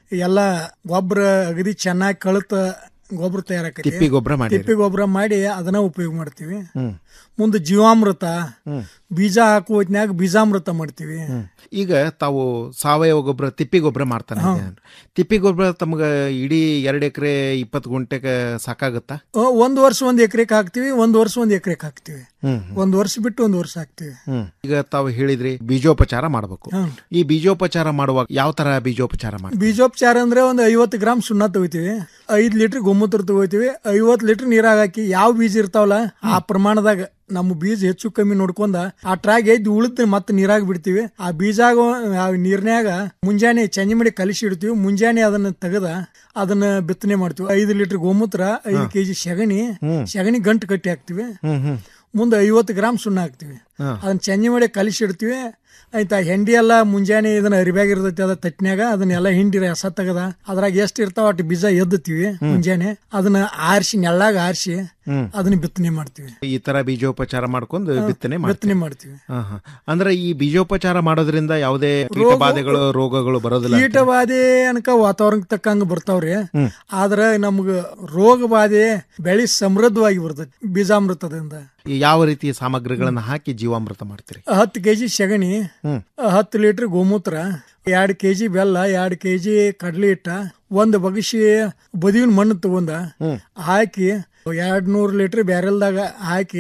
ಎಲ್ಲ ಗೊಬ್ಬರ ಅಗದಿ ಚೆನ್ನಾಗಿ ಕಳತ ಗೊಬ್ಬರ ತಯಾರಾಕೈತಿ ತಿಪ್ಪಿ ಗೊಬ್ರ ಮಾಡಿರಿ. ತಿಪ್ಪಿ ಗೊಬ್ಬರ ಮಾಡಿ ಅದನ್ನ ಉಪಯೋಗ ಮಾಡ್ತೀವಿ ಹ್ಮ್ ಮುಂದೆ ಜೀವಾಮೃತ ಹ್ಮ್. ಬೀಜ ಹಾಕುವ ಹೊತ್ನ್ಯಾಗ ಬೀಜಾಮೃತ ಮಾಡ್ತೀವಿ ಈಗ ತಾವು ಸಾವಯವ ಗೊಬ್ಬರ ತಿಪ್ಪಿ ಗೊಬ್ಬರ ಮಾಡ್ತಾನೆ ತಿಪ್ಪಿ ಗೊಬ್ಬರ ತಮ್ಗ ಇಡೀ ಎರಡ್ ಎಕರೆ ಇಪ್ಪತ್ತು ಗುಂಟೆಗೆ ಸಾಕಾಗುತ್ತಾ ಅ, ಒಂದ್ ವರ್ಷ ಒಂದ್ ಎಕರೆಕ್ ಹಾಕ್ತಿವಿ ಒಂದ್ ವರ್ಷ ಒಂದ್ ಎಕರೆಕ್ ಹಾಕ್ತಿವಿ ಹ್ಮ್ ಒಂದ್ ವರ್ಷ ಬಿಟ್ಟು ಒಂದ್ ವರ್ಷ ಹಾಕ್ತಿವಿ ಹ್ಮ್ ಈಗ ತಾವು ಹೇಳಿದ್ರಿ ಬೀಜೋಪಚಾರ ಮಾಡಬೇಕು ಹ್ಮ್. ಈ ಬೀಜೋಪಚಾರ ಮಾಡುವಾಗ ಯಾವ ತರ ಬೀಜೋಪಚಾರ ಮಾಡಿ ಬೀಜೋಪಚಾರ ಅಂದ್ರೆ ಒಂದು ಐವತ್ತು ಗ್ರಾಮ್ ಸುಣ್ಣ ತಗೋತೀವಿ ಐದ್ ಲೀಟರ್ ಗೊಮ್ಮೂತ್ರ ತಗೋತೀವಿ ಐವತ್ ಲೀಟರ್ ನೀರಾಗ ಹಾಕಿ ಯಾವ ಬೀಜ ಇರ್ತಾವಲ್ಲ ಆ ಪ್ರಮಾಣದಾಗ ನಮ್ಮ ಬೀಜ ಹೆಚ್ಚು ಕಮ್ಮಿ ನೋಡ್ಕೊಂಡ ಆ ಟ್ರಾಗ್ ಎದ್ದು ಉಳಿದ ಮತ್ತೆ ನೀರಾಗ ಬಿಡ್ತೀವಿ ಆ ಬೀಜಾಗ ಆ ನೀರ್ನ್ಯಾಗ ಮುಂಜಾನೆ ಚಂಜಿ ಮಾಡಿ ಕಲಿಸಿ ಇಡ್ತೀವಿ ಮುಂಜಾನೆ ಅದನ್ನ ತೆಗದ ಅದನ್ನ ಬಿತ್ತನೆ ಮಾಡ್ತೀವಿ ಐದು ಲೀಟರ್ ಗೋಮೂತ್ರ ಐದು ಕೆಜಿ ಸಗಣಿ ಸಗಣಿ ಗಂಟು ಕಟ್ಟಿ ಹಾಕ್ತಿವಿ ಹ್ಮ್ ಹ್ಮ್ ಮುಂದೆ ಐವತ್ತು ಗ್ರಾಮ್ ಸುಣ್ಣ ಹಾಕ್ತಿವಿ ಹಾ. ಅದನ್ನ ಚಂಜಿ ಮಾಡಿ ಕಲಿಸಿ ಇಡ್ತೀವಿ ಆಯ್ತಾ ಹೆಂಡಿ ಎಲ್ಲ ಮುಂಜಾನೆ ಇದನ್ನ ಅರಿಬ್ಯಾಗ ಇರ್ತೈತಿ ಅದ ತಟ್ನ್ಯಾಗ ಅದನ್ನೆಲ್ಲ ಹಿಂಡಿ ರಸ ತೆಗದ ಅದ್ರಾಗ ಎಷ್ಟು ಇರ್ತಾವ ಅಷ್ಟು ಬೀಜ ಎದ್ದುತ್ತೀವಿ ಮುಂಜಾನೆ ಅದನ್ನ ಆರಿಸಿ ನೆಳ್ಳಾಗ ಆರಿಸಿ ಹ್ಮ್. ಅದನ್ನ ಬಿತ್ತನೆ ಮಾಡ್ತೀವಿ ಈ ತರ ಬೀಜೋಪಚಾರ ಮಾಡ್ಕೊಂಡು ಬಿತ್ತನೆ ಬಿತ್ತನೆ ಮಾಡ್ತೀವಿ ಮಾಡ್ತೀವಿ ಹಾ, ಹಾ. ಅಂದ್ರೆ ಈ ಬೀಜೋಪಚಾರ ಮಾಡೋದ್ರಿಂದ ಯಾವುದೇ ಕೀಟಬಾಧೆಗಳು ರೋಗಗಳು ಬರೋದಿಲ್ಲ ಅಂತ. ಕೀಟಬಾಧೆ ಅನ್ಕ ವಾತಾವರಣಕ್ಕೆ ತಕ್ಕಂಗ ಬರ್ತಾವ್ರಿ ಹ್ಮ್. ಆದ್ರ ನಮ್ಗ ರೋಗ ಬಾಧೆ ಬೆಳಿ ಸಮೃದ್ಧವಾಗಿ ಬರ್ತೈತಿ ಬೀಜಾಮೃತದಿಂದ ಈ ಯಾವ ರೀತಿಯ ಸಾಮಗ್ರಿಗಳನ್ನ ಹಾಕಿ ಜೀವಾಮೃತ ಮಾಡ್ತೀರಿ ಹತ್ತು ಕೆಜಿ ಸಗಣಿ ಹ್ಮ್. ಹತ್ತು ಲೀಟರ್ ಗೋಮೂತ್ರ ಎರಡು ಕೆಜಿ ಬೆಲ್ಲ ಎರಡು ಕೆಜಿ ಕಡ್ಲಿ ಹಿಟ್ಟ ಒಂದು ಬಗಸಿ ಬದಿವಿನ ಮಣ್ಣು ತಗೊಂಡ ಹಾಕಿ ಎರಡ್ ನೂರು ಲೀಟರ್ ಬ್ಯಾರೆಲ್ದಾಗ ಹಾಕಿ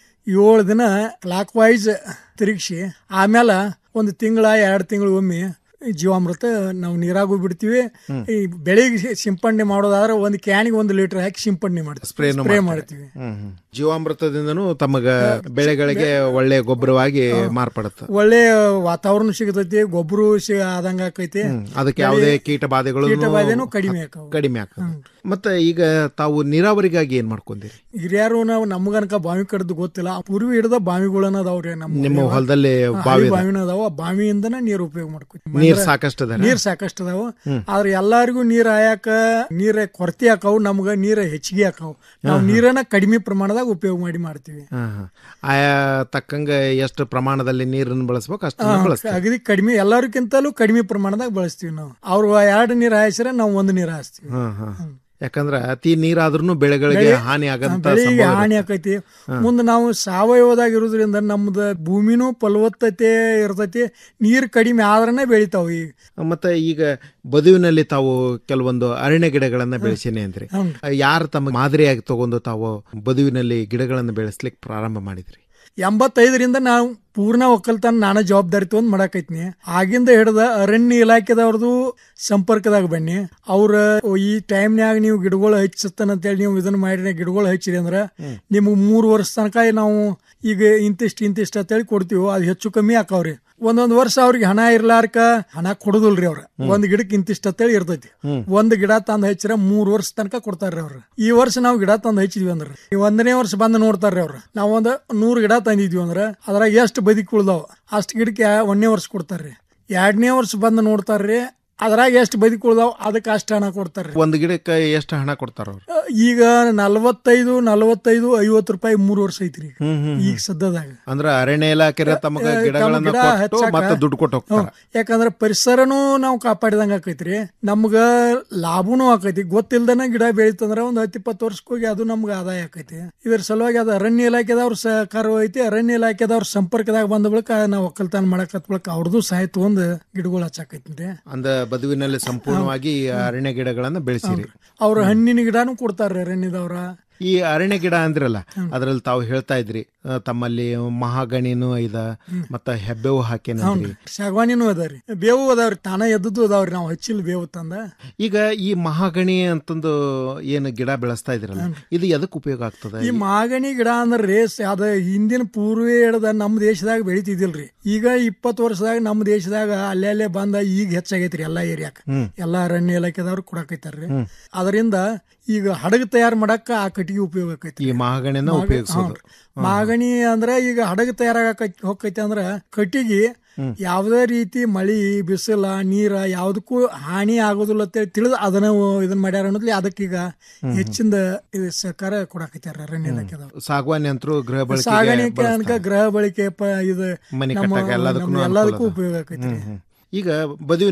ಏಳು ದಿನ ಕ್ಲಾಕ್ ವೈಸ್ ತಿರುಗಿಸಿ ಆಮೇಲೆ ಒಂದು ತಿಂಗಳ ಎರಡು ತಿಂಗಳು ಒಮ್ಮೆ ಈ ಜೀವಾಮೃತ ನಾವು ನೀರಾಗೂ ಬಿಡ್ತೀವಿ ಈ ಬೆಳಿಗ್ಗೆ ಸಿಂಪಡಣೆ ಮಾಡೋದಾದ್ರೆ ಒಂದು ಕ್ಯಾನಿಗೆ ಒಂದು ಲೀಟರ್ ಹಾಕಿ ಸಿಂಪಡಣೆ ಮಾಡ್ತೀವಿ ಸ್ಪ್ರೇನು ಸ್ಪ್ರೇ ಮಾಡ್ತೀರಿ. ಮಾಡ್ತೀವಿ ಹ್ಮ್, ಹ್ಮ್. ಜೀವಾಮೃತದಿಂದನೂ ತಮಗ ಬೆಳೆಗಳಿಗೆ ಒಳ್ಳೆ ಗೊಬ್ಬರವಾಗಿ ಮಾರ್ಪಡುತ್ತೆ ಒಳ್ಳೆ ವಾತಾವರಣ ಸಿಗತೈತಿ ಗೊಬ್ಬರ ಸಿ ಆದಂಗ ಆಕೈತಿ ಹ್ಮ್. ಅದಕ್ಕೆ ಯಾವುದೇ ಕೀಟಬಾಧೆಗಳು ಕೀಟಬಾಧೆನೂ ಕಡಿಮೆ ಆಕಾವು ಕಡಿಮೆ ಆಗ್ತವೆ ಮತ್ತೆ ಈಗ ತಾವು ನೀರಾವರಿಗಾಗಿ ಏನ್ ಮಾಡ್ಕೊಂಡಿರಿ ಹಿರಿಯರು ನಾವು ನಮಗನಕ ಬಾವಿ ಕಡ್ದು ಗೊತ್ತಿಲ್ಲ ಪೂರ್ವಿ ಹಿಡ್ದ ಬಾವಿಗಳನ್ನ ಅದಾವ್ರಿ ನಮ್ಮ ನಿಮ್ಮ ಊರಾಗ. ಹೊಲದಲ್ಲಿ ಹಾ, ಬಾವಿ ಹಳಿ ಅದ? ಬಾವಿನ ಅದಾವ ಆ ಬಾವಿಯಿಂದನ ನೀರ್ ಉಪಯೋಗ ಮಾಡ್ಕೊತೀವಿ ನೀರ್ ಸಾಕಷ್ಟು ಅದಾರ? ನೀರ್ ಸಾಕಷ್ಟು ಅದಾವ ಹ್ಮ್. ಆದ್ರೆ ಎಲ್ಲಾರಿಗೂ ನೀರ್ ಆಯಾಕ ನೀರ ಕೊರತೆ ಆಕಾವು ನಮ್ಗ ನೀರ ಹೆಚ್ಚಿಗೆ ಆಕಾವು ನಾವು ನೀರನ್ನ ಕಡಿಮೆ ಪ್ರಮಾಣದಾಗ ಉಪಯೋಗ ಮಾಡಿ ಮಾಡ್ತೀವಿ ಹಾ, ಹಾ. ಆಯಾ ತಕ್ಕಂಗ ಎಷ್ಟು ಪ್ರಮಾಣದಲ್ಲಿ ನೀರನ್ನು ಬಳಸ್ಬೇಕು ಹಾ, ಅಷ್ಟನ್ನು ಬಳಸ್ತೀವಿ ಅಗದಿ ಕಡಿಮೆ ಎಲ್ಲರಿಗಿಂತಲೂ ಕಡಿಮೆ ಪ್ರಮಾಣದಾಗ ಬಳಸ್ತೀವಿ ನಾವು ಅವ್ರು ಎರಡು ನೀರ್ ಹಾಯಿಸ್ರೆ ನಾವು ಒಂದು ನೀರ್ ಹಾಯಿಸ್ತೀವಿ ಹಾ, ಹಾ. ಯಾಕಂದ್ರ ಅತಿ ನೀರಾದ್ರೂ ಬೆಳೆಗಳಿಗೆ ಬೆಳೆ- ಹಾನಿ ಆಗಂತ ಬೆಳೆಗೆ ಸಂಭವ ಹಾನಿ ಇರುತ್ತೆ. ಆಕೈತಿ ಮುಂದೆ ನಾವು ಸಾವಯವದಾಗ ಇರೋದ್ರಿಂದ ನಮ್ದು ಭೂಮಿನೂ ಫಲವತ್ತತೆ ಇರ್ತೈತಿ ನೀರ್ ಕಡಿಮೆ ಆದ್ರನೇ ಬೆಳಿತಾವ ಈಗ ಮತ್ತೆ ಈಗ ಬದುವಿನಲ್ಲಿ ತಾವು ಕೆಲವೊಂದು ಅರಣ್ಯ ಗಿಡಗಳನ್ನ ಬೆಳೆಸೇನೆ ಅಂದ್ರಿ ಹ್ಮ್. ಯಾರು ತಮ್ಮ ಮಾದರಿಯಾಗಿ ತಗೊಂಡು ತಾವು ಬದುವಿನಲ್ಲಿ ಗಿಡಗಳನ್ನು ಬೆಳೆಸ್ಲಿಕ್ಕೆ ಪ್ರಾರಂಭ ಮಾಡಿದ್ರಿ ಎಂಬತ್ತೈದರಿಂದ ನಾವು ಪೂರ್ಣ ಒಕ್ಕಲ್ತನ ನಾನ ಜವಾಬ್ದಾರಿ ತಗೊಂಡ್ ಮಾಡಾಕೈತ್ನಿ ಆಗಿಂದ ಹಿಡ್ದ ಅರಣ್ಯ ಇಲಾಖೆದವ್ರದು ಸಂಪರ್ಕದಾಗ ಬನ್ನಿ ಅವ್ರ ಈ ಟೈಮ್ನ್ಯಾಗ ನೀವು ಗಿಡಗಳು ಹಚ್ಚತ್ತನ ಅಂತೇಳಿ ನೀವು ಇದನ್ನ ಮಾಡಿ ಗಿಡಗಳು ಹಚ್ಚಿರಿ ಅಂದ್ರ ನಿಮ್ಗೆ ಮೂರು ವರ್ಷ ತನಕ ನಾವು ಈಗ ಇಂತಿಷ್ಟು ಇಂತಿಷ್ಟು ಅಂತೇಳಿ ಕೊಡ್ತೀವಿ ಅದು ಹೆಚ್ಚು ಕಮ್ಮಿ ಆಕಾವ್ರಿ ಒಂದೊಂದ್ ವರ್ಷ ಅವ್ರಿಗೆ ಹಣ ಇರ್ಲಾರ್ಕ ಹಣ ಕೊಡುದಿಲ್ರಿ ಅವ್ರ ಒಂದ್ ಗಿಡಕ್ಕೆ ಇಂತಿಷ್ಟ ಅಂತೇಳಿ ಇರ್ತೈತಿ ಒಂದ್ ಗಿಡ ತಂದ್ ಹಚ್ಚಿರ ಮೂರ್ ವರ್ಷ ತನಕ ಕೊಡ್ತಾರ್ರಿ ಅವ್ರ ಈ ವರ್ಷ ನಾವು ಗಿಡ ತಂದ್ ಹಚ್ಚಿದ್ವಿ ಅಂದ್ರ ಈ ಒಂದನೇ ವರ್ಷ ಬಂದ್ ನೋಡ್ತಾರ್ರಿ ಅವ್ರ ನಾವ್ ಒಂದ್ ನೂರ್ ಗಿಡ ತಂದಿದ್ವಿ ಅಂದ್ರ ಅದ್ರಾಗ ಎಷ್ಟ್ ಬದುಕಿ ಉಳ್ದಾವ ಅಷ್ಟ್ ಗಿಡಕ್ಕೆ ಒಂದನೇ ವರ್ಷ ಕೊಡ್ತಾರ್ರಿ ಎರಡನೇ ವರ್ಷ ಬಂದ್ ನೋಡ್ತಾರ್ರಿ ಅದ್ರಾಗ ಎಷ್ಟ್ ಬದುಕಿ ಉಳ್ದಾವ ಅದಕ್ಕೆ ಅಷ್ಟ್ ಹಣ ಕೊಡ್ತಾರ್ರಿ ಒಂದು ಗಿಡಕ್ಕೆ ಎಷ್ಟು ಹಣ ಕೊಡ್ತಾರ ಅವ್ರು ಈಗ ನಲವತ್ತೈದು ನಲವತ್ತೈದು ಐವತ್ತು ರೂಪಾಯಿ ಮೂರ್ ವರ್ಷ ಐತ್ರಿ ಈಗ. ಹ್ಮ್, ಹ್ಮ್, ಈಗ ಸದ್ಯದಾಗ ಅಂದ್ರ ಅರಣ್ಯ ಇಲಾಖೆ ತಮಗ ತಮ್ಮ ಗಿಡಗಳನ್ನ ಗಿಡ ಕೊಟ್ಟು ಹಚ್ಚಾಕ- ಮತ್ತೆ ದುಡ್ಡು ಕೊಟ್ಟು ಹೋಗ್ತಾರ ಹ್ಮ್. ಯಾಕಂದ್ರ ಪರಿಸರನೂ ನಾವು ಕಾಪಾಡಿದಂಗ ಆಕೈತ್ರಿ ನಮ್ಗ ಲಾಭನೂ ಆಕೈತಿ ಗೊತ್ತಿಲ್ದನ ಗಿಡ ಬೆಳಿತಂದ್ರ ಒಂದ್ ಹತ್ತು ಇಪ್ಪತ್ತು ವರ್ಷಕ್ಕೆ ಹೋಗಿ ಅದು ನಮ್ಗ ಆದಾಯ ಆಕೈತಿ ಇದ್ರ ಸಲುವಾಗಿ ಅದು ಅರಣ್ಯ ಇಲಾಖೆದವ್ರ ಸಹಕಾರ ಐತಿ ಅರಣ್ಯ ಇಲಾಖೆದವ್ರ ಸಂಪರ್ಕದಾಗ ಬಂದ ಬಳಿಕ ನಾವು ಒಕ್ಕಲ್ತನ ಮಾಡಕತ್ ಬಳಿಕ ಅವ್ರದ್ದು ಸಹಾಯ ತಗೊಂಡ್ ಗಿಡಗಳು ಹಚ್ಚಾಕೈತಿ ಅಂದ ಬದುವಿನಲ್ಲಿ ಸಂಪೂರ್ಣವಾಗಿ ಈ ಅರಣ್ಯ ಗಿಡಗಳನ್ನ ಬೆಳೆಸಿರಿ ಅವ್ರ ಹಣ್ಣಿನ ಗಿಡನೂ ಕೊಡ್ತಾರ್ರಿ ಅರಣ್ಯದವ್ರ ಈ ಅರಣ್ಯ ಗಿಡ ಅಂದ್ರಲ್ಲ ಅದ್ರಲ್ಲಿ ತಾವು ಹೇಳ್ತಾ ಇದ್ರಿ ಆ, ತಮ್ಮಲ್ಲಿ ಮಹಾಗಣಿನೂ ಐದ ಮತ್ತ ಹೆಬ್ಬೇವು ಹಾಕೇನಂದ್ರಿ ಶಾಗವಾನಿನೂ ಅದಾವ್ರಿ ಬೇವು ಅದಾವ್ರಿ ತಾನ ಎದ್ದದ್ದು ಅದಾವ್ರಿ ನಾವು ಹಚ್ಚಿಲ್ ಬೇವು ತಂದ ಈಗ ಈ ಮಹಾಗಣಿ ಅಂತಂದು ಏನು ಗಿಡ ಬೆಳೆಸ್ತಾ ಇದ್ರಲ್ಲ ಇದು ಎದಕ್ ಉಪಯೋಗ ಆಗ್ತದ ಈ ಮಾಗಣಿ ಗಿಡ ಅಂದ್ರೆ ಸ- ಅದ ಹಿಂದಿನ ಪೂರ್ವೇ ಹಿಡ್ದ ನಮ್ಮ ದೇಶದಾಗ ಬೆಳಿತಿದಿಲ್ರಿ ಈಗ ಇಪ್ಪತ್ತು ವರ್ಷದಾಗ ನಮ್ಮ ದೇಶದಾಗ ಅಲ್ಲೇ ಅಲ್ಲೇ ಬಂದ ಈಗ ಹೆಚ್ಚಾಗೈತ್ರಿ ಎಲ್ಲಾ ಏರಿಯಾಕ ಹ್ಮ್. ಎಲ್ಲಾ ಅರಣ್ಯ ಇಲಾಖೆದವ್ರು ಕೊಡಾಕೈತಾರ್ರಿ ಅದರಿಂದ ಈಗ ಹಡಗು ತಯಾರು ಮಾಡಕ್ಕ ಆ ಕಟ್ಟಿಗೆ ಉಪಯೋಗ ಆಕೈತಿ ಈ ಮಹಾಗಣಿನ ಮಾಗ- ಉಪಯೋಗಿಸೋದು ಹ್ಞೂ. ಮಾಗಣಿ ಅಂದ್ರ ಈಗ ಹಡಗು ತಯಾರಾಗ ಹೋಗೈತಿ ಅಂದ್ರ ಕಟ್ಟಿಗೆ ಯಾವುದೇ ರೀತಿ ಮಳಿ ಬಿಸಿಲ ನೀರ ಯಾವ್ದಕ್ಕೂ ಹಾನಿ ಆಗೋದಿಲ್ಲ ಅಂತೇಳಿ ತಿಳಿದು ಅದನ್ನ ಇದನ್ನ ಮಾಡ್ಯಾರ ಅನ್ನೋದ್ಲಿ ಅದಕ್ಕೀಗ ಹೆಚ್ಚಿಂದ ಇದು ಸರ್ಕಾರ ಕೊಡಾಕೈತಾರ ಅರಣ್ಯ ಇಲಾಖೆದವ್ರು ಸಾಗವಾನಿ ಅಂತರೂ ಗೃಹ ಬಳಕೆಗೆ ಸಾಗಾಣಿಕೆ ಬಳಸ್ತಾರೆ. ಅನ್ಕ ಗೃಹ ಬಳಕೆ ಪ ಇದು ಮನೆ ನಮ್ಮ- ಕಟ್ಟಾಕ ಎಲ್ಲದಕ್ಕೂ ನಮ್ಮ ಅನುಕೂಲ ಎಲ್ಲದಕ್ಕೂ ಅದ. ಉಪಯೋಗ ಆಕೈತಿ ಹ್ಮ್, ಹ್ಮ್. ಈಗ ಬದುವಿನಲ್ಲಿ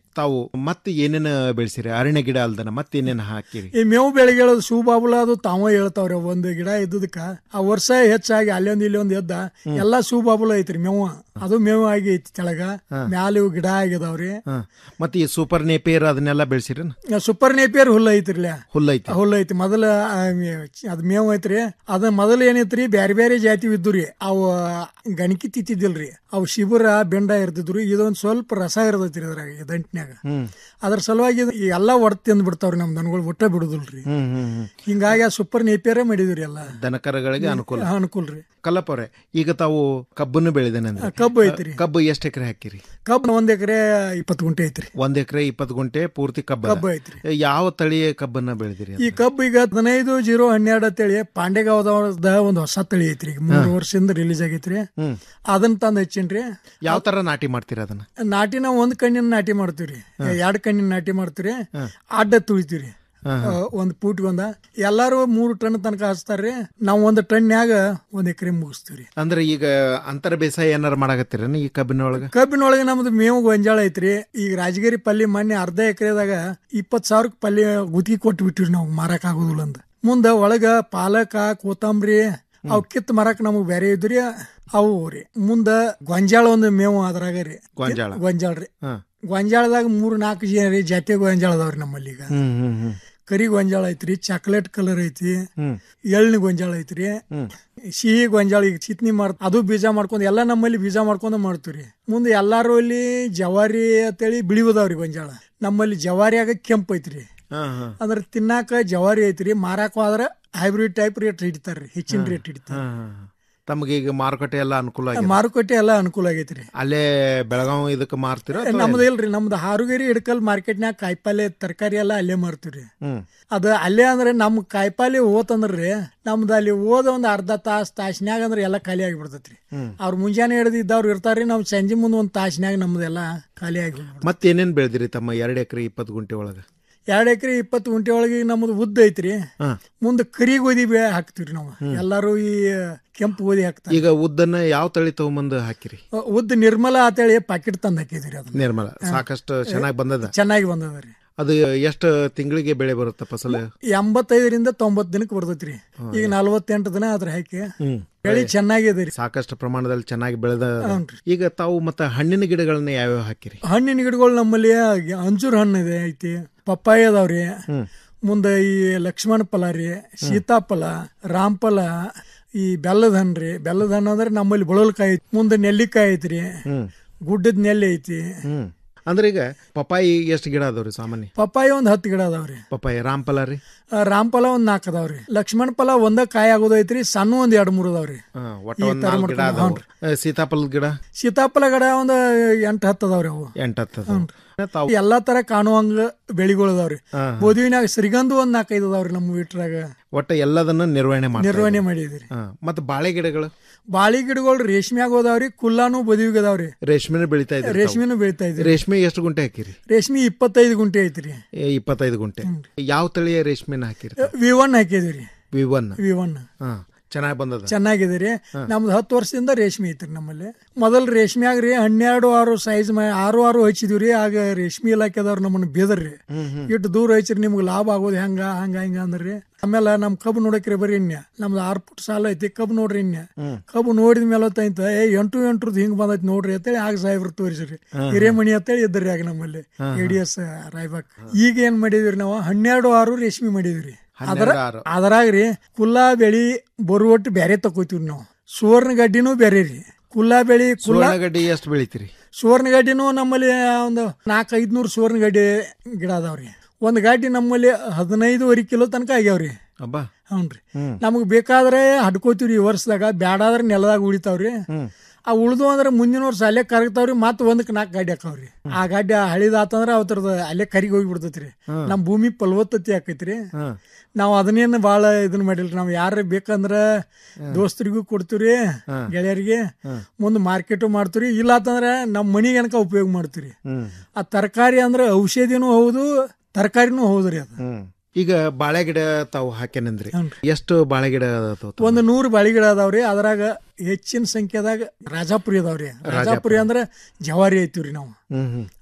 ತಾವು ಮತ್ತೆ ಏನೇನು ಬೆಳೆಸಿರಿ ಅರಣ್ಯ ಗಿಡ ಅಲ್ದನ ಮತ್ತೇನೇನು ಹಾಕಿರಿ ಈ ಮೇವು ಬೆಳೆಗೆ ಹೇಳೋದು ಸೂಬಾಬುಲ ಅದು ತಾವ ಹೇಳ್ತಾವ್ರಿ ಒಂದು ಗಿಡ ಇದ್ದದಕ್ಕ ಆ ವರ್ಷ ಹೆಚ್ಚಾಗಿ ಅಲ್ಲೊಂದ್ ಇಲ್ಲೊಂದ್ ಎದ್ದ ಎಲ್ಲಾ ಸೂಬಾಬುಲ ಐತ್ರಿ ಮೇವು ಅದು ಮೇವು ಆಗಿ ಐತಿ ತೆಳಗ ಮ್ಯಾಲ ಇವು ಗಿಡ ಆಗಿದಾವ್ರಿ ಹ. ಮತ್ತೆ ಈ ಸೂಪರ್ ನೇಪಿಯರ್ ಅದನ್ನೆಲ್ಲ ಬೆಳೆಸಿರಿ ಸೂಪರ್ ನೇಪಿಯರ್ ಹುಲ್ಲು ಐತ್ರಿಲ್ಲ ಹುಲ್ಲೈತಿ ಹುಲ್ಲು ಐತಿ ಮೊದಲ ಆ, ಮೇ- ಅದ್ ಮೇವ್ ಐತ್ರಿ ಅದ ಮೊದಲ ಏನೈತ್ರಿ ಬ್ಯಾರೆ ಬ್ಯಾರೆ ಜಾತಿ ಇದ್ದುರಿ ಅವು ಗಣಕಿ ತಿತ್ತಿದ್ದಿಲ್ರಿ ಅವು ಶಿಬಿರ ಬೆಂಡ ಇರ್ತಿದ್ರು ಇದೊಂದ್ ಸ್ವಲ್ಪ ರಸ ಇರ್ತೈತ್ರಿ ಅದ್ರಾಗ ಈ ದಂಟ್ನ್ಯಾಗ ಹ್ಮ್ ಅದ್ರ ಸಲುವಾಗಿ ಇದು ಈ ಎಲ್ಲಾ ಒಡ್ ತಿಂದ್ ಬಿಡ್ತಾವ್ರಿ ನಮ್ ದನಗಳು ಒಟ್ಟ ಬಿಡುದಿಲ್ರಿ ಹ್ಮ್ ಹ್ಮ್ ಹ್ಮ್ ಹಿಂಗಾಗಿ ಆ ಸೂಪರ್ ನೇಪಿಯರೇ ಮಾಡಿದ್ರಿ ಎಲ್ಲ ದನಕರಗಳಿಗೆ ಅನುಕೂಲ ಅನುಕೂಲ ರೀ ಕಲ್ಲಪ್ಪ ಅವ್ರೆ ಈಗ ತಾವು ಕಬ್ಬನ್ನು ಬೆಳೆದೇನೆ ಕಬ್ಬು ಐತ್ರಿ. ಕಬ್ಬು ಎಷ್ಟ್ ಎಕರೆ ಹಾಕಿರಿ ಕಬ್ಬು ಒಂದ್ ಎಕರೆ ಇಪ್ಪತ್ತು ಗುಂಟೆ ಐತ್ರಿ ಒಂದ್ ಎಕರೆ ಇಪ್ಪತ್ತು ಗುಂಟೆ ಪೂರ್ತಿ ಕಬ್ಬ ಕಬ್ಬು ಐತ್ರಿ. ಯಾವ ತಳಿಯ ಕಬ್ಬನ್ನ ಬೆಳೆದಿರಿ ಈ ಕಬ್ಬು ಈಗ ಹದಿನೈದು ಜೀರೋ ಹನ್ನೆರಡು ಅಂತೇಳಿ ಪಾಂಡೆಗಾವದ ಒಂದ್ ಹೊಸ ತಳಿ ಐತ್ರಿ ಈಗ ಮೂರು ವರ್ಷದಿಂದ ರಿಲೀಸ್ ಆಗೈತ್ರಿ ಹ್ಮ್ ಅದನ್ನ ತಂದ್ ಹಚ್ಚಿನ್ರಿ ಯಾವ ತರ ನಾಟಿ ಮಾಡ್ತೀರಾ ಅದನ್ನ ನಾಟಿನ ಒಂದ್ ಕಣ್ಣಿನ ನಾಟಿ ಮಾಡ್ತೀವ್ರಿ ಎರಡ್ ಕಣ್ಣಿನ ನಾಟಿ ಮಾಡ್ತೀವ್ರಿ ಅಡ್ಡ ತುಳಿತೀವ್ರಿ ಒಂದ್ ಪೂಟ್ ಒಂದ ಎಲ್ಲಾರು ಮೂರು ಟನ್ ತನಕ ಹಚ್ತಾರ್ರಿ ನಾವ್ ಒಂದ್ ಟನ್ನ್ಯಾಗ ಒಂದ್ ಎಕರೆ ಮುಗಿಸ್ತೀವ್ರಿ ಅಂದ್ರೆ ಈಗ ಅಂತರ ಬೇಸಾಯ ಏನಾರ ಮಾಡಾಕತ್ತೀರೇನು ಈ ಕಬ್ಬಿನ ಒಳಗ ಕಬ್ಬಿನೊಳಗೆ ನಮ್ದು ಮೇವು ಗೊಂಜಾಳ ಐತ್ರಿ ಈಗ ರಾಜಗಿರಿ ಪಲ್ಲಿ ಮೊನ್ನೆ ಅರ್ಧ ಎಕರೆದಾಗ ಇಪ್ಪತ್ ಸಾವಿರಕ್ಕೆ ಪಲ್ಯ ಗುತ್ತಿಗೆ ಕೊಟ್ಟು ಬಿಟ್ಟಿವ್ರಿ ನಾವು ಮಾರಕ್ ಆಗೋದಿಲ್ಲ ಅಂತ ಮುಂದ ಒಳಗ ಪಾಲಕ ಕೊತ್ತಂಬರಿ ಅವ್ ಕಿತ್ ಮರಕ್ ನಮಗ್ ಬೇರೆ ಇದ್ರಿ ಅವು ರೀ ಮುಂದ ಗೊಂಜಾಳ ಒಂದು ಮೇವು ಅದ್ರಾಗ ರೀ ಗೊಂಜಾಳ. ಗೊಂಜಾಳ ರೀ ಹಾ. ಗೊಂಜಾಳದಾಗ ಮೂರ್ ನಾಲ್ಕು ಜನ ರೀ ಜಾತಿ ಗೊಂಜಾಳ ಅದಾವ್ರಿ ನಮ್ಮಲ್ಲಿ ಈಗ ಹ್ಮ್ ಹ್ಮ್ ಹ್ಮ್ ಕರಿ ಗೊಂಜಾಳ ಐತ್ರಿ ಚಾಕ್ಲೇಟ್ ಕಲರ್ ಐತಿ ಹ್ಮ್ ಎಳ್ನಿ ಗೊಂಜಾಳ ಐತ್ರಿ ಹ್ಮ್ ಸಿಹಿ ಗೊಂಜಾಳ ಈಗ ಚಿತ್ನಿ ಮಾಡ್ ಅದು ಬೀಜ ಮಾಡ್ಕೊಂಡ್ ಎಲ್ಲಾ ನಮ್ಮಲ್ಲಿ ಬೀಜ ಮಾಡ್ಕೊಂಡ ಮಾಡ್ತೀವ್ರಿ ಮುಂದೆ ಎಲ್ಲಾರು ಅಲ್ಲಿ ಜವಾರಿ ಅಂತೇಳಿ ಬಿಳಿವದಾವ್ರಿ ಗೊಂಜಾಳ ನಮ್ಮಲ್ಲಿ ಜವಾರಿಯಾಗ ಕೆಂಪ್ ಐತ್ರಿ ಹಾ ಹಾ ಅಂದ್ರ ತಿನ್ನಾಕ ಜವಾರಿ ಐತ್ರಿ ಮಾರಾಕ ಹೋದ್ರ ಹೈಬ್ರಿಡ್ ಟೈಪ್ ರೇಟ್ ಹಿಡಿತಾರ್ರಿ ಹೆಚ್ಚಿನ ರೇಟ್ ಹಿಡಿತಾರ ಹಾ, ಹಾ, ಹಾ. ತಮಗೆ ಈಗ ಮಾರುಕಟ್ಟೆ ಎಲ್ಲ ಅನುಕೂಲ ಆಗಿದೆ ಮಾರುಕಟ್ಟೆ ಎಲ್ಲಾ ಅನುಕೂಲ ಆಗೈತ್ರಿ ಅಲ್ಲೇ ಬೆಳಗಾವಿ ಇದಕ್ಕೆ ಮಾರ್ತೀರಾ ಅಥವಾ ನಮ್ದು ಇಲ್ರಿ ನಮ್ದು ಹಾರುಗೇರಿ ಹಿಡ್ಕಲ್ ಮಾರ್ಕೆಟ್ನ್ಯಾಗ ಕಾಯಿಪಲ್ಲೆ ತರಕಾರಿ ಎಲ್ಲ ಅಲ್ಲೇ ಮಾರ್ತೀವ್ರಿ ಹ್ಮ್ ಅದ ಅಲ್ಲೇ ಅಂದ್ರೆ ನಮ್ ಕಾಯಿಪಲ್ಲೆ ಹೋತಂದ್ರಿ ನಮ್ದು ಅಲ್ಲಿ ಹೋದ ಒಂದ್ ಅರ್ಧ ತಾಸ್ ತಾಸ್ನ್ಯಾಗ ಅಂದ್ರೆ ಎಲ್ಲ ಖಾಲಿ ಆಗಿಬಿಡ್ತೈತ್ರಿ ಹ್ಮ್. ಅವ್ರ ಮುಂಜಾನೆ ಹಿಡಿದು ಇದ್ದವ್ರು ಇರ್ತಾರ್ರಿ ನಾವ್ ಸಂಜೆ ಮುಂದೆ ಒಂದ್ ತಾಸ್ನ್ಯಾಗ ನಮ್ದೆಲ್ಲ ಖಾಲಿ ಆಗಿ ಮತ್ತೇನೇನ್ ಬೆಳೆದಿರಿ ತಮ್ಮ ಎರಡ್ ಎಕರೆ ಇಪ್ಪತ್ತು ಗುಂಟೆ ಒಳಗ ಎರಡ್ ಎಕರೆ ಇಪ್ಪತ್ತು ಗುಂಟೆ ಒಳಗೆ ನಮ್ದು ಉದ್ದ ಐತ್ರಿ ಹಾ. ಮುಂದೆ ಕರಿ ಗೋಧಿ ಬೇ ಹಾಕ್ತಿವ್ರಿ ನಾವು ಎಲ್ಲಾರು ಈ ಕೆಂಪು ಗೋಧಿ ಹಾಕ್ತಾರ ಈಗ ಉದ್ದನ್ನ ಯಾವ ತಳಿ ತಗೊಂಬಂದು ಹಾಕಿರಿ ಉದ್ದ ನಿರ್ಮಲ ಅಂತೇಳಿ ಪಾಕೆಟ್ ತಂದ್ ಹಾಕಿದ್ರಿ ಅದನ್ನ ನಿರ್ಮಲ ಸಾಕಷ್ಟು ಚೆನ್ನಾಗಿ ಬಂದದ ಚೆನ್ನಾಗಿ ಬಂದದ್ರಿ ಅದು ಎಷ್ಟು ತಿಂಗಳಿಗೆ ಬೆಳೆ ಬರುತ್ತೆ ಫಸಲು ಎಂಬತ್ತೈದರಿಂದ ತೊಂಬತ್ ದಿನಕ್ಕೆ ಬರ್ತೈತ್ರಿ ಈಗ ನಲ್ವತ್ತೆಂಟು ದಿನ ಅದ್ರ ಹಾಕಿ ಹ್ಮ್ ಬೆಳಿ ಚೆನ್ನಾಗಿದೆ ರೀ ಸಾಕಷ್ಟು ಪ್ರಮಾಣದಲ್ಲಿ ಚೆನ್ನಾಗಿ ಬೆಳೆದ ಹೌನ್ರಿ. ಈಗ ತಾವು ಮತ್ತೆ ಹಣ್ಣಿನ ಗಿಡಗಳನ್ನ ಯಾವ್ಯಾವ ಹಾಕಿರಿ ಹಣ್ಣಿನ ಗಿಡಗಳು ನಮ್ಮಲ್ಲಿ ಅಂಜೂರ್ ಹಣ್ಣು ಇದೆ ಐತಿ ಪಪ್ಪಾಯ ಅದಾವ್ರಿ ಮುಂದೆ ಈ ಲಕ್ಷ್ಮಣ ಫಲ ರೀ ಸೀತಾಫಲ ರಾಮಫಲ ಈ ಬೆಲ್ಲದ ಹಣ್ಣು ರೀ ಬೆಲ್ಲದ ಹಣ್ಣು ಅಂದ್ರೆ ನಮ್ಮಲ್ಲಿ ಬಳಲ್ಕಾಯಿ ಐತಿ ಮುಂದೆ ನೆಲ್ಲಿಕಾಯಿ ಐತ್ರಿ ಹ್ಮ್ ಗುಡ್ಡದ ನೆಲ್ಲಿ ಐತಿ ಹ್ಮ್ ಅಂದ್ರೆ ಈಗ ಪಪಾಯಿ ಎಷ್ಟು ಗಿಡ ಅದಾವ್ರಿ ಸಾಮಾನ್ಯ ಪಪ್ಪಾಯ ಒಂದ್ ಹತ್ತು ಗಿಡ ಅದಾವ್ರಿ ಪಪಾಯಿ ರಾಮಫಲ ರೀ ಆ, ರಾಮಫಲ ಒಂದ್ ನಾಲ್ಕು ಅದಾವ್ರಿ ಲಕ್ಷ್ಮಣ ಫಲ ಒಂದ ಕಾಯಿ ಆಗೋದೈತ್ರಿ ಸಣ್ಣ ಒಂದ್ ಎರಡ್ ಮೂರ್ ಅದಾವ್ರಿ ಹಾ, ಒಟ್ಟ ಈ ಒಂದ್ ತರ ನಾಲ್ಕು ಗಿಡ ಮಾಡ್ಕೊಂಡು ಅದಾವು ಸೀತಾಫಲದ ಗಿಡ ಸೀತಾಫಲ ಗಿಡ ಒಂದ್ ಎಂಟು ಹತ್ತು ಅದಾವ್ರಿ ಅವು ಎಂಟು ಹತ್ತು ಅದಾವು. ತಾವು ಎಲ್ಲಾ ತರ ಕಾಣುವಂಗ ಬೆಳಿಗಳು ಅದಾವ್ರಿ ಹಾ, ಹಾ. ಬೋದಿವಿನಾಗ ಶ್ರೀಗಂಧ ಒಂದ್ ನಾಲ್ಕೈದು ಅದಾವ್ರಿ ನಮ್ಮ ವಿಟ್ರಾಗ ಒಟ್ಟ ಎಲ್ಲದನ್ನ ನಿರ್ವಹಣೆ ಮಾಡಿ ನಿರ್ವಹಣೆ ಮಾಡಿದ್ರಿ ಮತ್ತೆ ಬಾಳೆ ಗಿಡಗಳು ಬಾಳಿ ಗಿಡಗಳು ರೇಷ್ಮ್ಯಾಗ ಹೋದಾವ್ರಿ ಕುಲ್ಲಾನು ಬದಿವಿಗೆ ಅದಾವ್ರಿ ರೇಷ್ಮೆನ ಬೆಳಿತಾ ಇದ್ರಿ ತಾವು? ರೇಷ್ಮೆನು ಬೆಳಿತಾ ಇದ್ರಿ ರೇಷ್ಮೆ ಎಷ್ಟು ಗುಂಟೆ ಹಾಕಿರಿ ರೇಷ್ಮೆ ಇಪ್ಪತ್ತೈದು ಗುಂಟೆ ಐತ್ರಿ ಏ, ಇಪ್ಪತ್ತೈದು ಗುಂಟೆ ಯಾವ ತಳಿಯ ರೇಷ್ಮೆನ ಹಾಕಿರಿ ವಿ ಒನ್ ಹಾಕಿದ್ರಿ ವಿ ಒನ್ ವಿ ಒನ್ ಹಾ ಚೆನ್ನಾಗಿ ಬಂದದ ಚೆನ್ನಾಗಿದೆ ರೀ ನಮ್ದು ಹತ್ತು ವರ್ಷದಿಂದ ರೇಷ್ಮೆ ಐತ್ರಿ ನಮ್ಮಲ್ಲಿ ಮೊದಲ್ ರೇಷ್ಮೆಯಾಗ ರೀ ಹನ್ನೆರಡು ಆರು ಸೈಜ್ ಆರು ಆರು ಹಚ್ಚಿದ್ವಿ ಆಗ ರೇಷ್ಮೆ ಇಲಾಖೆದವ್ರು ನಮ್ಮನ್ನ ಬೇದರ್ರಿ ಇಟ್ಟು ದೂರ ಹಚ್ಚಿರಿ ನಿಮ್ಗೆ ಲಾಭ ಆಗೋದು ಹೆಂಗ ಹಂಗ ಹಿಂಗ ಅಂದ್ರಿ ಆಮೇಲೆ ನಮ್ ಕಬ್ಬು ನೋಡಕ್ರಿ ಬರೀ ಇನ್ಯ ನಮ್ದು ಆರು ಫುಟ್ ಸಾಲ ಐತಿ ಕಬ್ಬು ನೋಡ್ರಿ ಇನ್ಯ ಕಬ್ಬು ನೋಡಿದ ಮೇಲೆ ಹೊತ್ತೈತ ಏ ಎಂಟು ಎಂಟ್ರದ್ದು ಹಿಂಗ್ ಬಂದೈತಿ ನೋಡ್ರಿ ಅಂತೇಳಿ ಆಗ ಸಾಹೇಬ್ರು ತೋರಿಸ್ರಿ ಹಿರೇಮಣಿ ಅಂತೇಳಿ ಇದ್ರಿ ಆಗ ನಮ್ಮಲ್ಲಿ ಎ ಡಿ ಎಸ್ ರಾಯ್ಬಾಗ್ ಈಗ ಏನ್ ಮಾಡಿದ್ವಿ ನಾವು ಹನ್ನೆರಡು ಆರು ರೇಷ್ಮೆ ಮಾಡಿದ್ವಿ ಅದರ ಹನ್ನೆರಡು ಆರು. ಅದ್ರಾಗ ರೀ ಕುಲ್ಲಾ ಬೆಳಿ ಬರುವಟ್ಟು ಬ್ಯಾರೆ ತಕೋತೀವಿ ನಾವು ಸುವರ್ಣ ಗಡ್ಡಿನೂ ಬೇರೆ ರೀ ಕುಲ್ಲಾ ಬೆಳಿ ಕುಲ್ಲಾ ಸುವರ್ಣಗಡ್ಡಿ ಎಷ್ಟು ಬೆಳಿತೀರಿ ಸುವರ್ಣ ಗಡ್ಡಿನೂ ನಮ್ಮಲ್ಲಿ ಒಂದು ನಾಲ್ಕು ಐದ್ನೂರು ಸುವರ್ಣ ಗಡ್ಡಿ ಗಿಡ ಅದಾವ್ರಿ ಒಂದ್ ಗಾಡಿ ನಮ್ಮಲ್ಲಿ ಹದಿನೈದುವರೆ ಕಿಲೋ ತನಕ ಆಗ್ಯಾವ್ರಿ ಅಬ್ಬಾ ಹ್ಞೂನ್ರಿ ಹ್ಮ್. ನಮಗ್ ಬೇಕಾದ್ರೆ ಹಡ್ಕೋತೀವ್ರಿ ಈ ವರ್ಷದಾಗ ಬ್ಯಾಡಾದ್ರೆ ನೆಲದಾಗ ಉಳಿತಾವ್ರಿ ಆ ಉಳ್ದು ಅಂದ್ರೆ ಮುಂದಿನ ವರ್ಷ ಅಲ್ಲೇ ಕರಗ್ತಾವ್ರಿ ಮತ್ತ್ ಒಂದಕ್ಕೆ ನಾಲ್ಕು ಗಾಡಿ ಹಾಕಾವ್ರಿ ಆ ಗಾಡಿ ಹಳಿದಾತಂದ್ರ ಅವತ್ತರದ ಅಲ್ಲೇ ಕರಿಗಿ ಹೋಗಿ ಬಿಡ್ತೈತ್ರಿ ನಮ್ ಭೂಮಿ ಫಲವತ್ತತೆ ಆಕೈತ್ರಿ ನಾವ್ ಅದನ್ನೇನು ಬಾಳ ಇದನ್ನ ಮಾಡಿಲ್ರಿ ನಾವ್ ಯಾರ ಬೇಕಂದ್ರ ದೋಸ್ತರಿಗೂ ಕೊಡ್ತೀವ್ರಿ ಗೆಳೆಯರಿಗೆ ಮುಂದ್ ಮಾರ್ಕೆಟು ಮಾಡ್ತೀವ್ರಿ ಇಲ್ಲ ಅಂತಂದ್ರ ನಮ್ ಮನಿಗೆ ಏನಕ ಉಪಯೋಗ ಮಾಡ್ತೀವ್ರಿ ಹ್ಮ್ ಆ ತರಕಾರಿ ಅಂದ್ರೆ ಔಷಧಿನೂ ಹೌದು ತರಕಾರಿನೂ ಹೌದ್ರಿ ಅದು ಹ್ಮ್ ಈಗ ಬಾಳೆ ಗಿಡ ತಾವು ಹಾಕ್ಯಾನಂದ್ರಿ ಎಷ್ಟು ಬಾಳೆ ಗಿಡ ಅದಾವ್ ತಾವು? ಒಂದು ನೂರು ಬಾಳಿ ಗಿಡ ಅದಾವ್ರಿ ಅದ್ರಾಗ ಹೆಚ್ಚಿನ ಸಂಖ್ಯೆದಾಗ ರಾಜಾಪುರಿ ಅದಾವ್ರಿ ರಾಜಾಪುರಿ ಅಂದ್ರ ಜವಾರಿ ಐತಿವ್ರಿ ನಾವು ಹ್ಮ್ ಹ್ಮ್ ಅದರಿ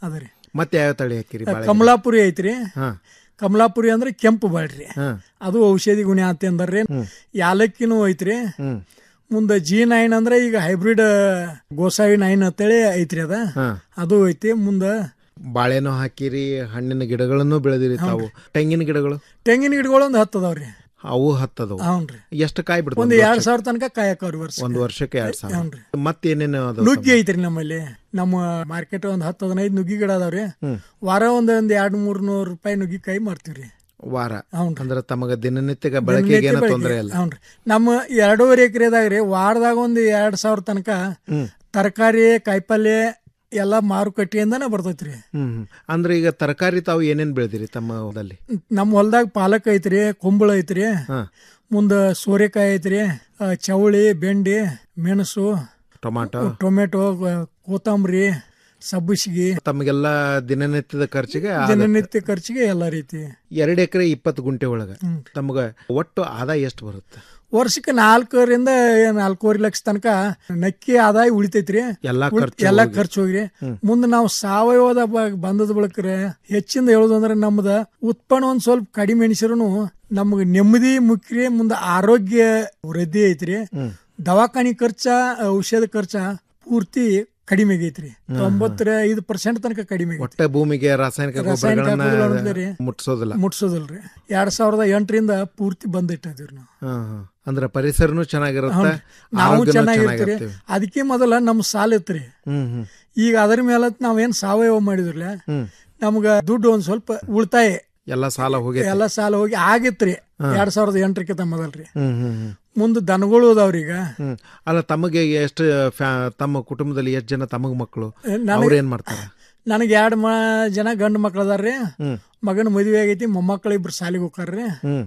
ಮತ್ತೆ ಯಾವ ತಳಿ ಹಾಕಿರಿ ಬಾಳೆ ಗಿಡ? ಕಮಲಾಪುರಿ ಐತ್ರಿ ಹಾ. ಕಮಲಾಪುರಿ ಅಂದ್ರೆ ಕೆಂಪು ಬಾಳ್ರಿ ಹಾ. ಅದು ಔಷಧಿ ಗುಣ ಅಂತ ಅಂದ್ರಿ ಯಾಲಕ್ಕಿನೂ ಐತ್ರಿ ಹ್ಮ್ ಮುಂದೆ ಜಿ ನೈನ್ ಅಂದ್ರೆ ಈಗ ಹೈಬ್ರಿಡ್ ಗೋಸಾವಿ ನೈನ್ ಅಂತೇಳಿ ಐತ್ರಿ ಅದ ಹಾ. ಅದು ಐತಿ ಮುಂದೆ ಬಾಳೆನೂ ಹಾಕಿರಿ ಹಣ್ಣಿನ ಗಿಡಗಳನ್ನು ಬೆಳೆದಿರಿ ತಾವು ತೆಂಗಿನ ಗಿಡಗಳು ತೆಂಗಿನ ಗಿಡಗಳು ಒಂದು ಹತ್ತು ಅದಾವ್ರಿ ಅವು ಹತ್ತದವು ಹೌನ್ರಿ ಎಷ್ಟು ಕಾಯಿ ಬಿಡ್ತಾವ ಒಂದು ಎರಡ್ ಸಾವಿರ ತನಕ ಕಾಯಕವ್ರಿ ವರ್ಷ ಒಂದು ವರ್ಷಕ್ಕೆ ಎರಡ್ ಸಾವಿರ ಹೌನ್ರಿ. ಮತ್ತೇನೇನು ಅದಾವ ನುಗ್ಗಿ ಐತ್ರಿ ನಮ್ಮಲ್ಲಿ ನಮ್ಮ ಮಾರ್ಕೆಟ್ ಒಂದ್ ಹತ್ತು ಹದಿನೈದು ನುಗ್ಗಿ ಗಿಡ ಅದಾವ್ರಿ ಹ್ಮ್. ವಾರ ಒಂದ್ ಒಂದ್ ಎರಡ್ ಮೂರ್ ನೂರ್ ರೂಪಾಯಿ ನುಗ್ಗಿ ಕಾಯಿ ಮಾರ್ತೀವ್ರಿ ವಾರ ಹೌನ್ರಿ. ಅಂದ್ರೆ ತಮಗ ದಿನನಿತ್ಯ ಬಳಕೆಗೆ ಏನೋ ತೊಂದರೆ ಇಲ್ಲ ಹೌನ್ರಿ ನಮ್ಮ ಎರಡೂವರೆ ಎಕರೆದಾಗ ರೀ ವಾರದಾಗ ಒಂದು ಎರಡ್ ಸಾವಿರ ತನಕ ಹ್ಮ್. ತರಕಾರಿ ಕಾಯಿಪಲ್ಯ ಎಲ್ಲಾ ಮಾರುಕಟ್ಟೆಯಿಂದನೇ ಬರ್ತೈತ್ರಿ ಹ್ಮ್ ಹ್ಮ್. ಅಂದ್ರೆ ಈಗ ತರಕಾರಿ ತಾವು ಏನೇನ್ ಬೆಳೆದಿರಿ ತಮ್ಮ ಹೊಲದಲ್ಲಿ ನಮ್ಮ ಹೊಲ್ದಾಗ ಪಾಲಕ್ ಐತ್ರಿ ಕುಂಬಳ ಐತ್ರಿ ಹಾ. ಮುಂದ ಸೋರೆಕಾಯಿ ಐತ್ರಿ ಆ, ಚವಳಿ ಬೆಂಡಿ ಮೆಣಸು ಟೊಮಾಟೊ ಟೊಮೆಟೊ ಗ- ಕೊತ್ತಂಬರಿ ಸಬ್ಬಸಿಗೆ ತಮಗೆಲ್ಲ ದಿನನಿತ್ಯದ ಖರ್ಚಿಗೆ ಆದ- ದಿನನಿತ್ಯ ಖರ್ಚಿಗೆ ಎಲ್ಲ ರೀತಿ ಎರಡು ಎಕರೆ ಇಪ್ಪತ್ತು ಗುಂಟೆ ಒಳಗ ಹ್ಮ್. ತಮಗ ಒಟ್ಟು ಆದಾಯ ಎಷ್ಟು ಬರುತ್ತೆ ವರ್ಷಕ್ಕೆ ನಾಲ್ಕರಿಂದ ನಾಲ್ಕೂವರೆ ಲಕ್ಷ ತನಕ ನಕ್ಕಿ ಆದಾಯ ಉಳಿತೈತ್ರಿ ಎಲ್ಲಾ ಉಳ್- ಖರ್ಚು ಎಲ್ಲಾ ಹೋಗಿ. ಖರ್ಚು ಹೋಗ್ರಿ ಹ್ಮ್. ಮುಂದೆ ನಾವು ಸಾವಯವದ ಬ- ಬಂದದ ಬಳಕ್ರೆ ಹೆಚ್ಚಿಂದ ಹೇಳೋದಂದ್ರೆ ನಮ್ದ ಉತ್ಪನ್ನ ಒಂದ್ ಸ್ವಲ್ಪ ಕಡಿಮೆ ಎಣಿಸಿರು ನಮ್ಗೆ ನೆಮ್ಮದಿ ಮುಖ್ಯ ಮುಂದೆ ಆರೋಗ್ಯ ವೃದ್ಧಿ ಐತ್ರಿ ಹ್ಮ್. ದವಾಖಾನಿ ಖರ್ಚ ಔಷಧ ಖರ್ಚ ಪೂರ್ತಿ ಕಡಿಮೆ ಆಗೈತ್ರಿ ತೊಂಬತ್ತರ ಐದು ಪರ್ಸೆಂಟ್ ತನಕ ಕಡಿಮೆ ಆಗೈತಿ ಒಟ್ಟೆ ಭೂಮಿಗೆ ರಾಸಾಯನಿಕ ರಾಸಾಯನಿಕ ಹಾಕೋದಿಲ್ಲ ಗೊಬ್ಬರಗಳನ್ನ ಅಂದ್ರಿ. ಮುಟ್ಸೋದಿಲ್ಲ ಮುಟ್ಸೋದಿಲ್ರಿ ಎರಡ್ ಸಾವಿರದ ಎಂಟರಿಂದ ಪೂರ್ತಿ ಬಂದಿಟ್ಟಿವ್ರಿ ನಾವು ಹಾ, ಹಾ. ಅಂದ್ರೆ ಪರಿಸರನು ಚೆನ್ನಾಗಿರುತ್ತೆ ಹೌದ್ರಿ. ನಾವು ಆರೋಗ್ಯನೂ ಚೆನ್ನಾಗಿರ್ತೀರಿ ಚೆನ್ನಾಗಿರ್ತೀವಿ. ಅದಕ್ಕೆ ಮೊದಲ ನಮ್ಮ ಸಾಲ ಇತ್ರಿ ಹ್ಮ್ ಹ್ಮ್ ಈಗ ಅದರ ಮೇಲೆ ನಾವೇನ್ ಸಾವಯವ ಮಾಡಿದ್ರಲ್ಲ ಹ್ಮ್ ನಮ್ಗ ದುಡ್ಡು ಒಂದ್ ಸ್ವಲ್ಪ ಉಳಿತಾಯ ಎಲ್ಲ ಸಾಲ ಹೋಗಿ ಎಲ್ಲ ಸಾಲ ಹೋಗಿ ಆಗಿತ್ರಿ ಹಾ. ಎರಡ್ ಸಾವಿರದ ಎಂಟರಕ್ಕಿಂತ ಮೊದಲ್ರಿ ಹ್ಮ್ ಹ್ಮ್ ಹ್ಮ್ ಮುಂದೆ ದನಗಳು ಅದಾವ್ರಿ ಈಗ ಹ್ಮ್ ಅಲ್ಲ ತಮಗೆ ಎಷ್ಟು ಫ್ಯಾ- ತಮ್ಮ ಕುಟುಂಬದಲ್ಲಿ ಎಷ್ಟು ಜನ ತಮಗ್ ಮಕ್ಕಳು ನನಗೆ- ಅವ್ರ ಏನ್ ಮಾಡ್ತಾರ ನನಗೆ ಎರಡು ಮ ಜನ ಗಂಡು ಮಕ್ಳು ಅದಾರ್ರಿ ಹ್ಮ್ ಮಗನ ಮದುವೆ ಆಗೈತಿ ಮೊಮ್ಮಕ್ಕಳು ಇಬ್ರು ಸಾಲಿಗೆ ಹೋಗ್ತಾರ್ರಿ ಹ್ಮ್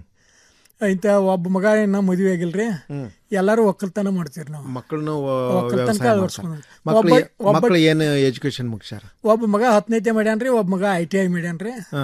ಇಂತ ಒಬ್ಬ ಮಗ ಇನ್ನ ಮದುವೆ ಆಗಿಲ್ರಿ ಹ್ಮ್. ಎಲ್ಲಾರು ಒಕ್ಕಲ್ತನ ಮಾಡ್ತೀರಿ ನಾವು ಮಕ್ಕಳನ್ನು ಒಕ್ಕಲ್ತನಕ ವ್ಯವಸಾಯ ಅಳವಡಿಸ್ಕೊಂಡ್ವಿ. ಮಕ್ಕಳು ಒಬ್ಬ- ಒಬ್ಬ- ಮಕ್ಕಳು ಏನು ಎಜುಕೇಶನ್ ಮುಗಿಸ್ಯಾರ ಒಬ್ಬ ಮಗ ಹತ್ತನೇತೆ ಮಾಡ್ಯಾನ್ರಿ ಒಬ್ಬ ಮಗ ಐ ಟಿ ಐ ಮಾಡ್ಯಾನ್ರಿ ಹಾ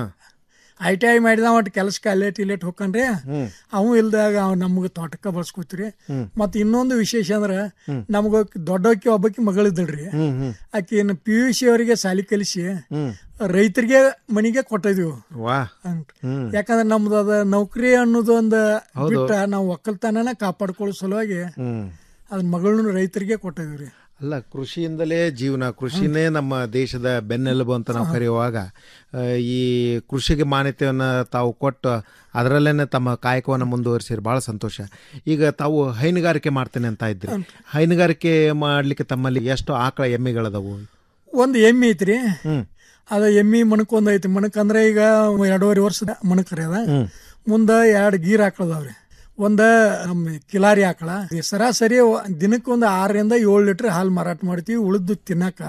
ಐ ಟಿ ಐ ಮಾಡಿದ ಒಟ್ಟು ಕೆಲಸಕ್ಕೆ ಅಲ್ಲೇಟ್ ಇಲ್ಲೇಟ್ ಹೋಗ್ಕನ್ರಿ ಹ್ಮ್. ಅವು ಇಲ್ದಾಗ ಅವ್ ನಮ್ಗೆ ತೋಟಕ್ಕೆ ಬಳಸ್ಕೊತೀರಿ ಹ್ಮ್. ಮತ್ ಇನ್ನೊಂದು ವಿಶೇಷ ಅಂದ್ರ ಹ್ಮ್. ನಮ್ಗ ದೊಡ್ಡಕ್ಕಿ ಒಬ್ಬಕಿ ಮಗಳಿದ್ದಳ್ರಿ ಹ್ಮ್ ಹ್ಮ್ ಆಕಿ ಪಿ ಯು ಸಿ ಅವರಿಗೆ ಸಾಲಿ ಕಲಿಸಿ ಹ್ಮ್ ರೈತರಿಗೆ ಮನಿಗೆ ಕೊಟ್ಟಿದ್ವಿ ವಾ ಅಂತ ಹ್ಮ್ ಯಾಕಂದ್ರೆ ನಮ್ದು ಅದ ನೌಕರಿ ಅನ್ನೋದು ಒಂದು ಹೌದು. ಬಿಟ್ಟ ನಾವು ಒಕ್ಕಲ್ತನನ ಕಾಪಾಡ್ಕೊಳ್ಳೋ ಸಲುವಾಗಿ ಹ್ಮ್ ಅದನ್ನ ಮಗಳನ್ನ ರೈತರಿಗೆ ಕೊಟ್ಟಿದ್ವಿ ಅಲ್ಲ ಕೃಷಿಯಿಂದಲೇ ಜೀವನ ಕೃಷಿನೇ ನಮ್ಮ ದೇಶದ ಬೆನ್ನೆಲುಬು ಅಂತ ನಾವು ಕರೆಯುವಾಗ ಆ, ಈ ಕೃಷಿಗೆ ಮಾನ್ಯತೆಯನ್ನು ತಾವು ಕೊಟ್ಟು ಅದರಲ್ಲೇನೆ ತಮ್ಮ ಕಾಯಕವನ್ನು ಮುಂದುವರಿಸಿರಿ ಬಹಳ ಸಂತೋಷ ಈಗ ತಾವು ಹೈನುಗಾರಿಕೆ ಮಾಡ್ತೇನೆ ಅಂತ ಇದ್ರಿ ಹೈನುಗಾರಿಕೆ ಮಾಡ್ಲಿಕ್ಕೆ ತಮ್ಮಲ್ಲಿ ಎಷ್ಟು ಆಕಳ ಎಮ್ಮೆಗಳದವು ಒಂದು ಎಮ್ಮಿ ಐತ್ರಿ ಹ್ಮ್ ಅದ ಎಮ್ಮಿ ಮಣಕ್ ಒಂದ್ ಐತಿ ಮಣಕ್ ಅಂದ್ರೆ ಈಗ ಎರಡೂವರೆ ವರ್ಷದ ಮಣಕ್ರಿ ಅದ ಹ್ಮ್. ಮುಂದ ಎರಡು ಗೀರ್ ಆಕಳದಾವ್ರಿ ಒಂದ ನಮ್ಮ ಕಿಲಾರಿ ಆಕಳ ಈ ಸರಾಸರಿ ದಿನಕ್ಕೆ ಒಂದು ಆರರಿಂದ ಏಳು ಲೀಟರ್ ಹಾಲು ಮಾರಾಟ ಮಾಡ್ತೀವಿ ಉಳಿದು ತಿನ್ನಕ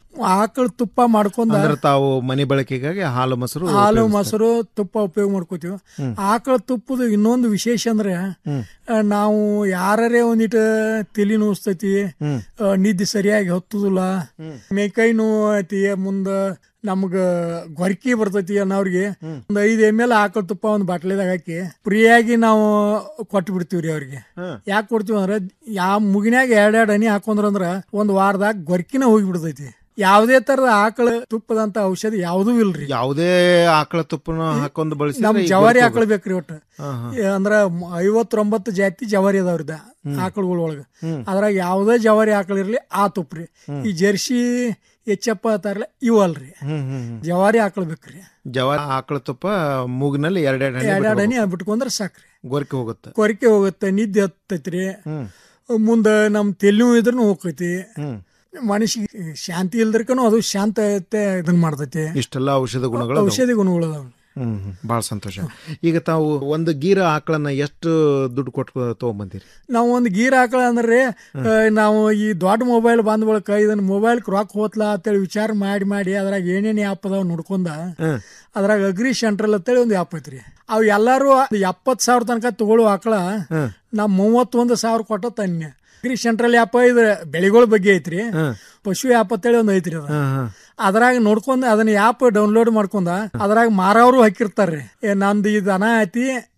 ಆಕಳ ತುಪ್ಪ ಮಾಡ್ಕೊಂಡ ಅಂದ್ರೆ ತಾವು ಮನೆ ಬಳಕೆಗಾಗಿ ಹಾಲು ಮೊಸರು ಹಾಲು ಉಪಯೋಗಿಸ್ತಾರೆ. ಮೊಸರು ತುಪ್ಪ ಉಪಯೋಗ ಮಾಡ್ಕೋತೀವಿ ಹ್ಮ್. ಆಕಳ ತುಪ್ಪದ ಇನ್ನೊಂದು ವಿಶೇಷ ಅಂದ್ರೆ ಹ್ಮ್. ಆ, ನಾವು ಯಾರೇ ಒಂದಿಟ್ಟು ತಲಿ ನೋಸ್ತೈತಿ ಹ್ಮ್. ಆ, ನಿದ್ದೆ ಸರಿಯಾಗಿ ಹೊತ್ತುದಿಲ್ಲ ಮೇಕೈ ನೋವು ಐತಿ ಮುಂದ ನಮ್ಗ ಗೊರಕಿ ಬರ್ತೈತಿ ಅನ್ನೋರಿಗೆ ಒಂದ್ ಐದ್ ಎಮ್ ಎಲ್ ಆಕಳ ತುಪ್ಪ ಒಂದ್ ಬಾಟ್ಲಿದಾಗ ಹಾಕಿ ಫ್ರೀಯಾಗಿ ನಾವು ಕೊಟ್ಟು ಬಿಡ್ತೀವ್ರಿ ಅವ್ರಿಗೆ ಹ್ಮ್. ಯಾಕೆ ಕೊಡ್ತೀವಿ ಅಂದ್ರೆ ಯಾವ ಮುಗಿನ್ಯಾಗ ಎರಡೆರಡು ಹನಿ ಹಾಕೊಂಡ್ರ ಅಂದ್ರ ಒಂದ್ ವಾರದಾಗ ಗೊರಕಿನ ಹೋಗಿ ಬಿಡ್ತೈತಿ ಯಾವುದೇ ತರದ ಆಕಳ ತುಪ್ಪದಂತ ಔಷಧಿ ಯಾವುದೂ ಇಲ್ರಿ ಯಾವುದೇ ಆಕಳ ತುಪ್ಪನ ಹಾಕೊಂಡು ಬಳಸಿ ನಮ್ ಜವಾರಿ ಆಕಳ ಬೇಕ್ರಿ ಒಟ್ಟು ಹಾ, ಹಾ. ಏ, ಅಂದ್ರ ಮ- ಐವತ್ತೊಂಬತ್ತು ಜಾತಿ ಜವಾರಿ ಅದಾವ್ರಿದ ಆಕಳುಗಳ ಒಳಗ ಹ್ಮ್. ಅದ್ರಾಗ ಯಾವುದೇ ಜವಾರಿ ಆಕಳ ಇರ್ಲಿ ಆ ತುಪ್ಪ್ರಿ ಈ ಜರ್ಸಿ ಎಚ್ಚಪ್ಪ ಅಂತಾರಲ್ಲ ಇವು ಅಲ್ರಿ ಹ್ಮ್ ಹ್ಮ್ ಹ್ಮ್. ಜವಾರಿ ಆಕಳ ಬೇಕ್ರಿ ಜವಾರಿ ಆಕಳ ತುಪ್ಪ ಮೂಗಿನಲ್ಲಿ ಎರಡೆರಡು ಹನಿ ಎರಡೆರಡು ಹನಿ ಬಿಟ್ಕೋಬೇಕು. ಬಿಟ್ಕೊಂಡ್ರೆ ಸಾಕ್ರಿ ಗೊರಕೆ ಹೋಗುತ್ತೆ ಕೊರಿಕೆ ಹೋಗುತ್ತೆ ನಿದ್ದೆ ಹತ್ತೈತ್ರಿ ಹ್ಮ್ ಮುಂದ ನಮ್ ತೆಲು ಇದ್ರೂ ಹೋಗ್ತೈತಿ ಹ್ಮ್ ಮನುಷ್ಯ ಶಾಂತಿ ಇಲ್ದ್ರಕನು ಅದು ಶಾಂತತೆ ಇದನ್ ಮಾಡ್ತೈತಿ ಇಷ್ಟೆಲ್ಲ ಔಷಧ ಗುಣಗಳು ಅದಾವು. ಔಷಧಿ ಗುಣಗಳು ಅದಾವ ಹ್ಮ್ ಹ್ಮ್. ಬಹಳ ಸಂತೋಷ ಈಗ ತಾವು ಒಂದು ಗೀರ ಆಕಳನ್ನ ಎಷ್ಟು ದುಡ್ಡು ಕೊಟ್ಟು ತಗೊಂಬಂದಿರಿ ನಾವು ಒಂದು ಗೀರ್ ಆಕಳ ಅಂದ್ರೆ ಆ, ನಾವು ಈ ದೊಡ್ಡ ಮೊಬೈಲ್ ಬಂದ ಬಳಿಕ ಇದನ್ನ ಮೊಬೈಲ್ ರೊಕ್ಕ ಹೋತ್ಲಾ ಅಂತೇಳಿ ವಿಚಾರ ಮಾಡಿ ಮಾಡಿ ಅದ್ರಾಗ ಏನೇನ್ ಆ್ಯಪ್ ಅದಾವ ನೋಡ್ಕೊಂಡ ಹ್ಮ್. ಅದ್ರಾಗ ಅಗ್ರಿ ಸೆಂಟ್ರಲ್ ಅಂತೇಳಿ ಒಂದು ಆ್ಯಪ್ ಐತ್ರಿ ಅವು ಎಲ್ಲಾರು ಎಪ್ಪತ್ ಸಾವಿರ ತನಕ ತಗೊಳ್ಳೋ ಆಕಳ ಹ್ಮ್. ನಾ ಮೂವತ್ತೊಂದು ಸಾವಿರ ಕೊಟ್ಟ ತನ್ನೆ ಅಗ್ರಿ ಸೆಂಟ್ರಲ್ ಆ್ಯಪ್ ಇದು ಬೆಳೆಗಳ ಬಗ್ಗೆ ಐತ್ರಿ ಹ್ಮ್. ಪಶು ಆ್ಯಪ್ ಅಂತೇಳಿ ಒಂದು ಐತ್ರಿ ಅದು ಹ್ಮ್ ಹ್ಮ್. ಅದ್ರಾಗ ನೋಡ್ಕೊಂಡ್ ಅದನ್ನ ಆ್ಯಪ್ ಡೌನ್ಲೋಡ್ ಮಾಡ್ಕೊಂಡ ಅದ್ರಾಗ ಮಾರವರು ಹಾಕಿರ್ತಾರ್ರಿ ಏ ನಂದು ಈ ದನ ಐತಿ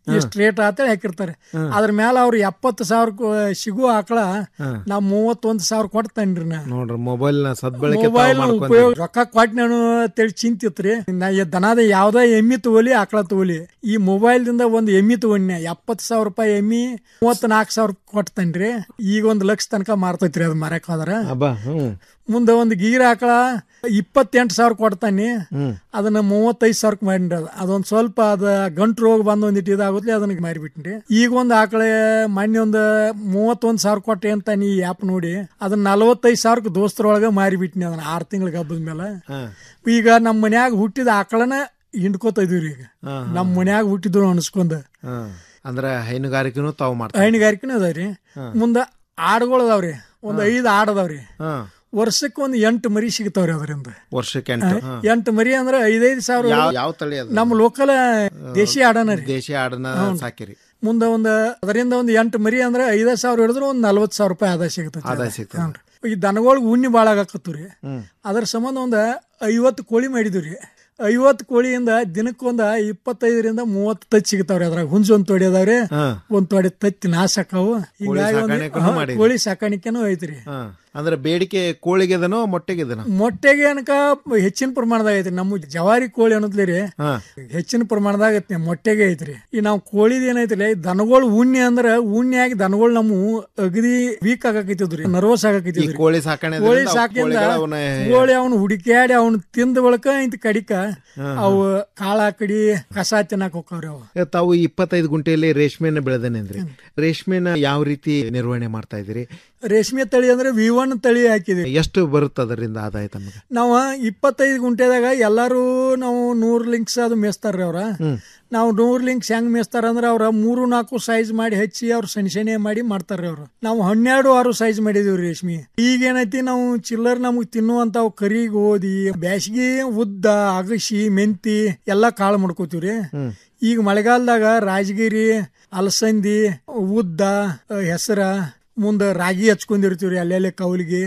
ಇಷ್ಟು ರೇಟ್ ಅಂತೇಳಿ ಹಾಕಿರ್ತಾರೆ ಅದ್ರ ಮೇಲೆ ಅವ್ರು ಎಪ್ಪತ್ತು ಸಾವಿರ ಸಿಗೋ ಆಕಳ ನಾ ಮೂವತ್ತೊಂದು ಸಾವಿರ ಕೊಡ್ತೇನ್ರಿ ನಾ ನೋಡ್ರಿ ಮೊಬೈಲ್ ನ ಸದ್ಬಳಕೆ ತಾವು ಮೊಬೈಲ್ ಮಾಡ್ಕೊಂಡ್ರಿ. ಉಪಯೋಗ ರೊಕ್ಕ ಕೊಟ್ಟು ನಾನು ಅಂತೇಳಿ ಚಿಂತಿತ್ರಿ ನಾ ಈ ದನದ ಯಾವ್ದ ಎಮ್ಮಿ ತಗೋಲಿ ಆಕಳ ತಗೋಲಿ ಈ ಮೊಬೈಲ್ ದಿಂದ ಒಂದು ಎಮ್ಮಿ ತಗೊಂಡ್ನೆ ಎಪ್ಪತ್ತು ಸಾವಿರ ರೂಪಾಯಿ ಎಮ್ಮಿ ಮೂವತ್ತ್ ನಾಲ್ಕು ಸಾವಿರ ಕೊಡ್ತೇನ್ರಿ ಈಗ ಒಂದು ಲಕ್ಷ ತನಕ ಮಾರ್ತೈತ್ರಿ ಅದು ಮರಕ್ ಹೋದ್ರ ಅಬ್ಬಾ ಹ್ಮ್ ಮುಂದೆ ಒಂದು ಗೀರ್ ಆಕಳ ಇಪ್ಪತ್ತೆಂಟು ಸಾವಿರ ಕೊಡ್ತಾನೆ ಹ್ಮ್ ಅದನ್ನ ಮೂವತ್ತೈದು ಸಾವಿರಕ್ಕೆ ಮಾಡಿನ್ರಿ ಅದು ಅದೊಂದು ಸ್ವಲ್ಪ ಅದ ಗಂಟು ರೋಗ ಬಂದು ಒಂದಿಟ್ಟು ಇದಾಗುತ್ತೆ ಅದನ್ನ ಮಾರಿಬಿಟ್ರಿ ಈಗ ಒಂದು ಆಕಳೆ ಮೊನ್ನೆ ಒಂದು ಮೂವತ್ತೊಂದು ಸಾವಿರ ಕೊಟ್ಟೆ ಅಂತ ನೀ ಆ್ಯಪ್ ನೋಡಿ ಅದನ್ನ ನಲವತ್ತೈದು ಸಾವಿರಕ್ಕೆ ದೋಸ್ತರೊಳಗೆ ಮಾರಿಬಿಟ್ನಿ ಅದನ್ನ ಆರು ತಿಂಗಳ ಹಬ್ಬದ ಮೇಲೆ ಈಗ ನಮ್ಮ ಮನ್ಯಾಗ ಹುಟ್ಟಿದ ಆಕಳನ ಹಿಂಡ್ಕೋತ ಇದೀವ್ರಿ ಈಗ ಹಾ, ಹಾ. ನಮ್ಮ ಮನ್ಯಾಗ ಹುಟ್ಟಿದ್ರು ಅನ್ಸ್ಕೊಂಡ ಹಾ. ಅಂದ್ರೆ ಹೈನುಗಾರಿಕೆನೂ ತಾವು ಮಾಡ್ತಾರೆ ಹೈನುಗಾರಿಕೆನೂ ಅದಾವ್ರಿ ಮುಂದ ಆಡುಗಳು ಅದಾವ್ರಿ ಒಂದ್ ಐದು ಆಡ್ ಅದಾವ್ರಿ ಹಾ. ವರ್ಷಕ್ಕೆ ಒಂದು ಎಂಟು ಮರಿ ಸಿಗ್ತಾವ್ರಿ ಅದರಿಂದ ವರ್ಷಕ್ಕೆ ಎಂಟು ಹಾ. ಎಂಟು ಮರಿ ಅಂದ್ರೆ ಐದೈದು ಸಾವಿರ ಯಾವ- ಯಾವ ತಳಿ ಅದು? ನಮ್ಮ ಲೋಕಲ್ ದೇಶಿ ಆಡನ ರೀ ದೇಶಿ ಆಡನ ಹ್ಞೂ. ಸಾಕಿರಿ ಮುಂದೆ ಒಂದು ಅದರಿಂದ ಒಂದು ಎಂಟು ಮರಿ ಅಂದ್ರೆ ಐದು ಸಾವಿರ ಹಿಡಿದ್ರೆ ಒಂದು ನಲ್ವತ್ತು ಸಾವಿರ ರೂಪಾಯಿ ಆದಾಯ ಸಿಗ್ತೈತಿ ಆದಾಯ ಸಿಗ್ತದೆ. ಹ್ಞೂ ರೀ. ಈ ದನಗಳಿಗೆ ಉಣ್ಣಿ ಭಾಳ ಆಗಾಕತ್ತು ರೀ ಹ್ಮ್. ಅದ್ರ ಸಂಬಂಧ ಒಂದು ಐವತ್ತು ಕೋಳಿ ಮಾಡಿದ್ವಿ ರೀ ಐವತ್ತು ಕೋಳಿಯಿಂದ ದಿನಕ್ಕೊಂದ ಇಪ್ಪತ್ತೈದರಿಂದ ಮೂವತ್ತು ತತ್ತಿ ಸಿಗ್ತಾವ್ರಿ ಅದ್ರಾಗ ಹುಂಜ್ ಒಂದ್ ತೊಡಿ ಅದಾವ್ರಿ ಹಾ. ಒಂದ್ ತೊಡಿ ತತ್ತಿ ನಾಶ ಆಕಾವು ಹಿಂಗಾಗಿ ಒಂದು- ಸಾಕಾಣಿಕೆನೂ ಹಾ, ಮಾಡಿರಿ. ಕೋಳಿ ಸಾಕಾಣಿಕೆನೂ ಐತ್ರಿ ಹಾ. ಅಂದ್ರೆ ಬೇಡಿಕೆ ಕೋಳಿಗೆದನೋ ಮೊಟ್ಟೆಗೆದನೋ ಮೊಟ್ಟೆಗೆ ಅನಕ ಹೆಚ್ಚಿನ ಪ್ರಮಾಣದಾಗ ಐತ್ರಿ ನಮ್ಮ ಜವಾರಿ ಕೋಳಿ ಅನ್ನೋದ್ಲಿ ರೀ ಹಾ. ಹೆಚ್ಚಿನ ಪ್ರಮಾಣದಾಗ ಐತಿ ಮೊಟ್ಟೆಗೆ ಐತ್ರಿ ಈ ನಾವು ಕೋಳಿದ ಏನೈತ್ರಿ ದನಗಳು ಉಣ್ಣೆ ಅಂದ್ರ ಉಣ್ಣೆ ಆಗಿ ದನಗಳು ನಮ್ಮ ಅಗದಿ ವೀಕ್ ಆಗಾಕೈತಿದ್ರಿ ನರ್ವಸ್ ಈ ಆಗಾಕೈತಿದ್ರಿ ಕೋಳಿ ಸಾಕಣೆ ಕೋಳಿ ಸಾಕಿಂದ ಕೋಳಿ ಅವನು ಹುಡುಕ್ಯಾಡಿ ಅವನು ತಿಂದ ಬಳಕ ಇಂತ ಕಡಿಕ ಹಾ, ಅವು ಕಾಳ ಕಡಿ ಕಸ ತಿನ್ನಕ್ ಹೋಗ್ತಾವ್ರಿ ಅವು ತಾವು ಇಪ್ಪತ್ತೈದು ಗುಂಟೆಯಲ್ಲಿ ರೇಷ್ಮೆನ ಬೆಳೆದನೇನ್ರಿ ರೇಷ್ಮೆನ ಯಾವ ರೀತಿ ನಿರ್ವಹಣೆ ಮಾಡ್ತಾ ಇದ್ದೀರಿ ರೇಷ್ಮೆ ತಳಿ ಅಂದ್ರೆ ವಿ ಒನ್ ತಳಿ ಹಾಕಿದ್ವಿ ಎಷ್ಟು ಬರುತ್ತೆ ಅದರಿಂದ ಆದಾಯ ತಮಗೆ ನಾವು ಇಪ್ಪತ್ತೈದು ಗುಂಟೆದಾಗ ಎಲ್ಲಾರು ನಾವು ನೂರ್ ಲಿಂಕ್ಸ್ ಅದು ಮೇಸ್ತಾರ್ರಿ ಅವ್ರ ನಾವು ನೂರ್ ಲಿಂಕ್ಸ್ ಹೆಂಗ್ ಮೇಸ್ತಾರ ಅಂದ್ರೆ ಅವ್ರ ಮೂರು ನಾಲ್ಕು ಸೈಜ್ ಮಾಡಿ ಹಚ್ಚಿ ಅವ್ರು ಸಣ್ಣ ಸಣ್ಣ ಮಾಡಿ ಮಾಡ್ತಾರ್ರಿ ಅವ್ರು ನಾವು ಹನ್ನೆರಡು ಆರು ಸೈಜ್ ಮಾಡಿದೀವಿ ರೇಷ್ಮಿ ಈಗ ಏನೈತಿ ನಾವು ಚಿಲ್ಲರ್ ನಮಗ್ ತಿನ್ನುವಂತಾವ್ ಕರಿ ಗೋಧಿ ಬ್ಯಾಸಿಗೆ ಉದ್ದ ಅಗಸಿ ಮೆಂತಿ ಎಲ್ಲಾ ಕಾಳು ಮಾಡ್ಕೋತೀವ್ರಿ ಈಗ ಮಳೆಗಾಲದಾಗ ರಾಜಗಿರಿ ಅಲಸಂದಿ ಉದ್ದ ಹೆಸರ ಮುಂದ ರಾಗಿ ಹಚ್ಕೊಂಡಿರ್ತೀವ್ರಿ ಅಲ್ಲೆಲ್ಲೇ ಕೌಲಿಗೆ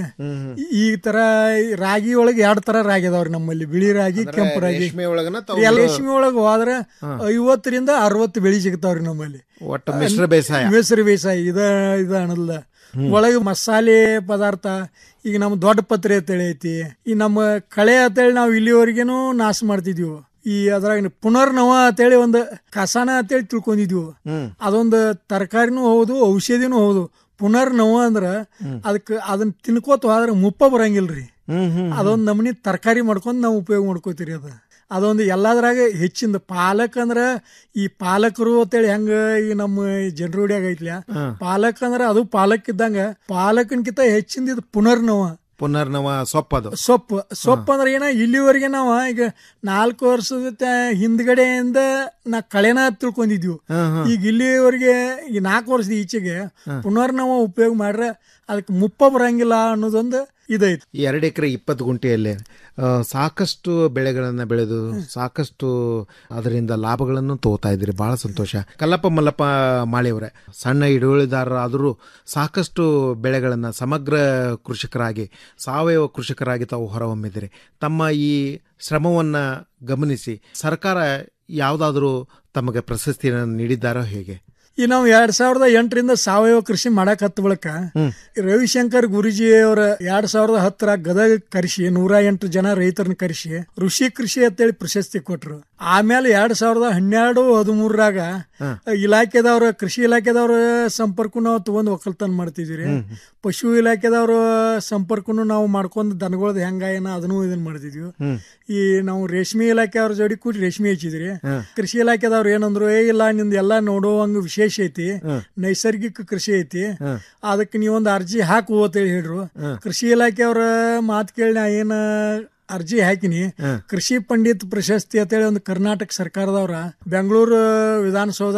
ಈ ತರ ರಾಗಿ ಒಳಗೆ ಎರಡ್ ತರ ರಾಗಿ ಅದಾವ್ರಿ ನಮ್ಮಲ್ಲಿ ಬಿಳಿ ರಾಗಿ ಕೆಂಪು ರಾಗಿ ರೇಷ್ಮೆ ಒಳಗನ ತಾವು ಎಲ್ಲ ರೇಷ್ಮೆ ಒಳಗ ಹೋದ್ರ ಐವತ್ತರಿಂದ ಅರವತ್ತು ಬೆಳಿ ಸಿಗ್ತಾವ್ರಿ ನಮ್ಮಲ್ಲಿ ಒಟ್ಟು ಮಿಶ್ರ ಬೇಸಾಯ ಮಿಶ್ರ ಬೇಸಾಯ ಇದ ಇದ ಅನ್ನಲ್ಲ ಒಳಗೆ ಮಸಾಲೆ ಪದಾರ್ಥ ಈಗ ನಮ್ಮ ದೊಡ್ಡ ಪತ್ರೆ ಅಂತೇಳಿ ಐತಿ ಈ ನಮ್ಮ ಕಳೆ ಅಂತೇಳಿ ನಾವು ಇಲ್ಲಿವರೆಗೇನು ನಾಶ ಮಾಡ್ತಿದ್ವಿ ಈ ಅದ್ರಾಗ ಪುನರ್ನವ ಅಂತೇಳಿ ಒಂದು ಕಸಾನ ಅಂತೇಳಿ ತಿಳ್ಕೊಂಡಿದ್ವಿ ಅದೊಂದು ತರಕಾರಿನೂ ಹೌದು ಔಷಧಿನೂ ಹೌದು ಪುನರ್ನವ ಅಂದ್ರ ಅದಕ್ಕೆ ಅದನ್ನ ತಿನ್ಕೋತ ಹೋದ್ರ ಮುಪ್ಪ ಬರಂಗಿಲ್ರಿ ಅದೊಂದ್ ನಮೂನಿ ತರಕಾರಿ ಮಾಡ್ಕೊಂಡ್ ನಾವು ಉಪಯೋಗ ಮಾಡ್ಕೋತೀರಿ ಅದ ಅದೊಂದು ಎಲ್ಲದ್ರಾಗ ಹೆಚ್ಚಿಂದ ಪಾಲಕ್ ಅಂದ್ರ ಈ ಪಾಲಕರು ಅಂತೇಳಿ ಹೆಂಗ ಈ ನಮ್ಮ ಜನರೂಢಿಯಾಗ ಐತ್ಲ್ಯಾ ಪಾಲಕ್ ಅಂದ್ರ ಅದು ಪಾಲಕ್ ಇದ್ದಂಗ ಪಾಲಕನ್ಕಿಂತ ಹೆಚ್ಚಿಂದ ಇದು ಪುನರ್ನವ ಪುನರ್ನವ ಸೊಪ್ಪದು ಸೊಪ್ಪು ಸೊಪ್ಪು ಅಂದ್ರೆ ಏನ ಇಲ್ಲಿವರೆಗೆ ನಾವು ಈಗ ನಾಲ್ಕು ವರ್ಷದ ತ- ಹಿಂದ್ಗಡೆಯಿಂದ ನಾ ಕಳೆನ ತಿಳ್ಕೊಂಡಿದ್ವಿ ಈಗ ಇಲ್ಲಿವರೆಗೆ ಈ ನಾಲ್ಕು ವರ್ಷದ ಈಚೆಗೆ ಪುನರ್ನವ ಉಪಯೋಗ ಮಾಡ್ರೆ ಅದಕ್ಕೆ ಮುಪ್ಪ ಬರಂಗಿಲ್ಲ ಅನ್ನೋದೊಂದು ಇದೈತಿ ಈ ಎರಡು ಎಕರೆ ಇಪ್ಪತ್ತು ಗುಂಟೆಯಲ್ಲಿ ಆ, ಸಾಕಷ್ಟು ಬೆಳೆಗಳನ್ನು ಬೆಳೆದು ಸಾಕಷ್ಟು ಅದರಿಂದ ಲಾಭಗಳನ್ನು ತಗೋತಾ ಇದ್ದೀರಿ ಬಹಳ ಸಂತೋಷ ಕಲ್ಲಪ್ಪ ಮಲ್ಲಪ್ಪ ಮಾಳಿಯವರೇ ಸಣ್ಣ ಹಿಡುವಳಿದಾರರಾದರೂ ಸಾಕಷ್ಟು ಬೆಳೆಗಳನ್ನು ಸಮಗ್ರ ಕೃಷಿಕರಾಗಿ ಸಾವಯವ ಕೃಷಿಕರಾಗಿ ತಾವು ಹೊರಹೊಮ್ಮಿದ್ದೀರಿ ತಮ್ಮ ಈ ಶ್ರಮವನ್ನು ಗಮನಿಸಿ ಸರ್ಕಾರ ಯಾವುದಾದ್ರೂ ತಮಗೆ ಪ್ರಶಸ್ತಿಯನ್ನು ನೀಡಿದ್ದಾರೋ ಹೇಗೆ ಈ ನಾವು ಎರಡ್ ಸಾವಿರದ ಎಂಟರಿಂದ ಸಾವಯವ ಕೃಷಿ ಮಾಡಕ್ ಹತ್ತ ಬಳಕ ರವಿಶಂಕರ್ ಗುರುಜಿ ಅವರ ಎರಡ್ ಸಾವಿರದ ಹತ್ತರ ಗದಗ ಕರೆಸಿ ನೂರ ಎಂಟು ಜನ ರೈತರನ್ನ ಕರೆಸಿ ಋಷಿ ಕೃಷಿ ಅಂತೇಳಿ ಪ್ರಶಸ್ತಿ ಕೊಟ್ರು ಆಮೇಲೆ ಎರಡ್ ಸಾವಿರದ ಹನ್ನೆರಡು ಹದಿಮೂರರಾಗ ಇಲಾಖೆದವ್ರ ಕೃಷಿ ಇಲಾಖೆದವ್ರ ಸಂಪರ್ಕ ನಾವು ತಗೊಂಡ್ ಒಕ್ಕಲ್ತನ ಮಾಡ್ತಿದ್ವಿ ಪಶು ಇಲಾಖೆದವ್ರ ಸಂಪರ್ಕನು ನಾವು ಮಾಡ್ಕೊಂಡ್ ದನಗಳದ್ ಹೆಂಗ ಏನ ಅದನ್ನು ಇದನ್ನ ಮಾಡ್ತಿದ್ವಿ ಈ ನಾವು ರೇಷ್ಮೆ ಇಲಾಖೆ ಅವ್ರ ಜೋಡಿ ಕೂಡಿ ರೇಷ್ಮೆ ಹಚ್ಚಿದ್ರಿ ಕೃಷಿ ಇಲಾಖೆದವ್ರು ಏನಂದ್ರು ಏ ಇಲ್ಲ ನಿಂದ ಎಲ್ಲಾ ನೋಡುವಂಗ ವಿಶೇಷ ಐತಿ ನೈಸರ್ಗಿಕ ಕೃಷಿ ಐತಿ ಅದಕ್ಕೆ ನೀವೊಂದು ಅರ್ಜಿ ಹಾಕು ಅಂತೇಳಿ ಹೇಳ್ರು ಕೃಷಿ ಇಲಾಖೆಯವ್ರ ಮಾತು ಕೇಳಿ ನಾ ಏನ ಅರ್ಜಿ ಹಾಕಿನಿ ಕೃಷಿ ಪಂಡಿತ್ ಪ್ರಶಸ್ತಿ ಅಂತೇಳಿ ಒಂದು ಕರ್ನಾಟಕ ಸರ್ಕಾರದವ್ರ ಬೆಂಗಳೂರು ವಿಧಾನಸೌಧ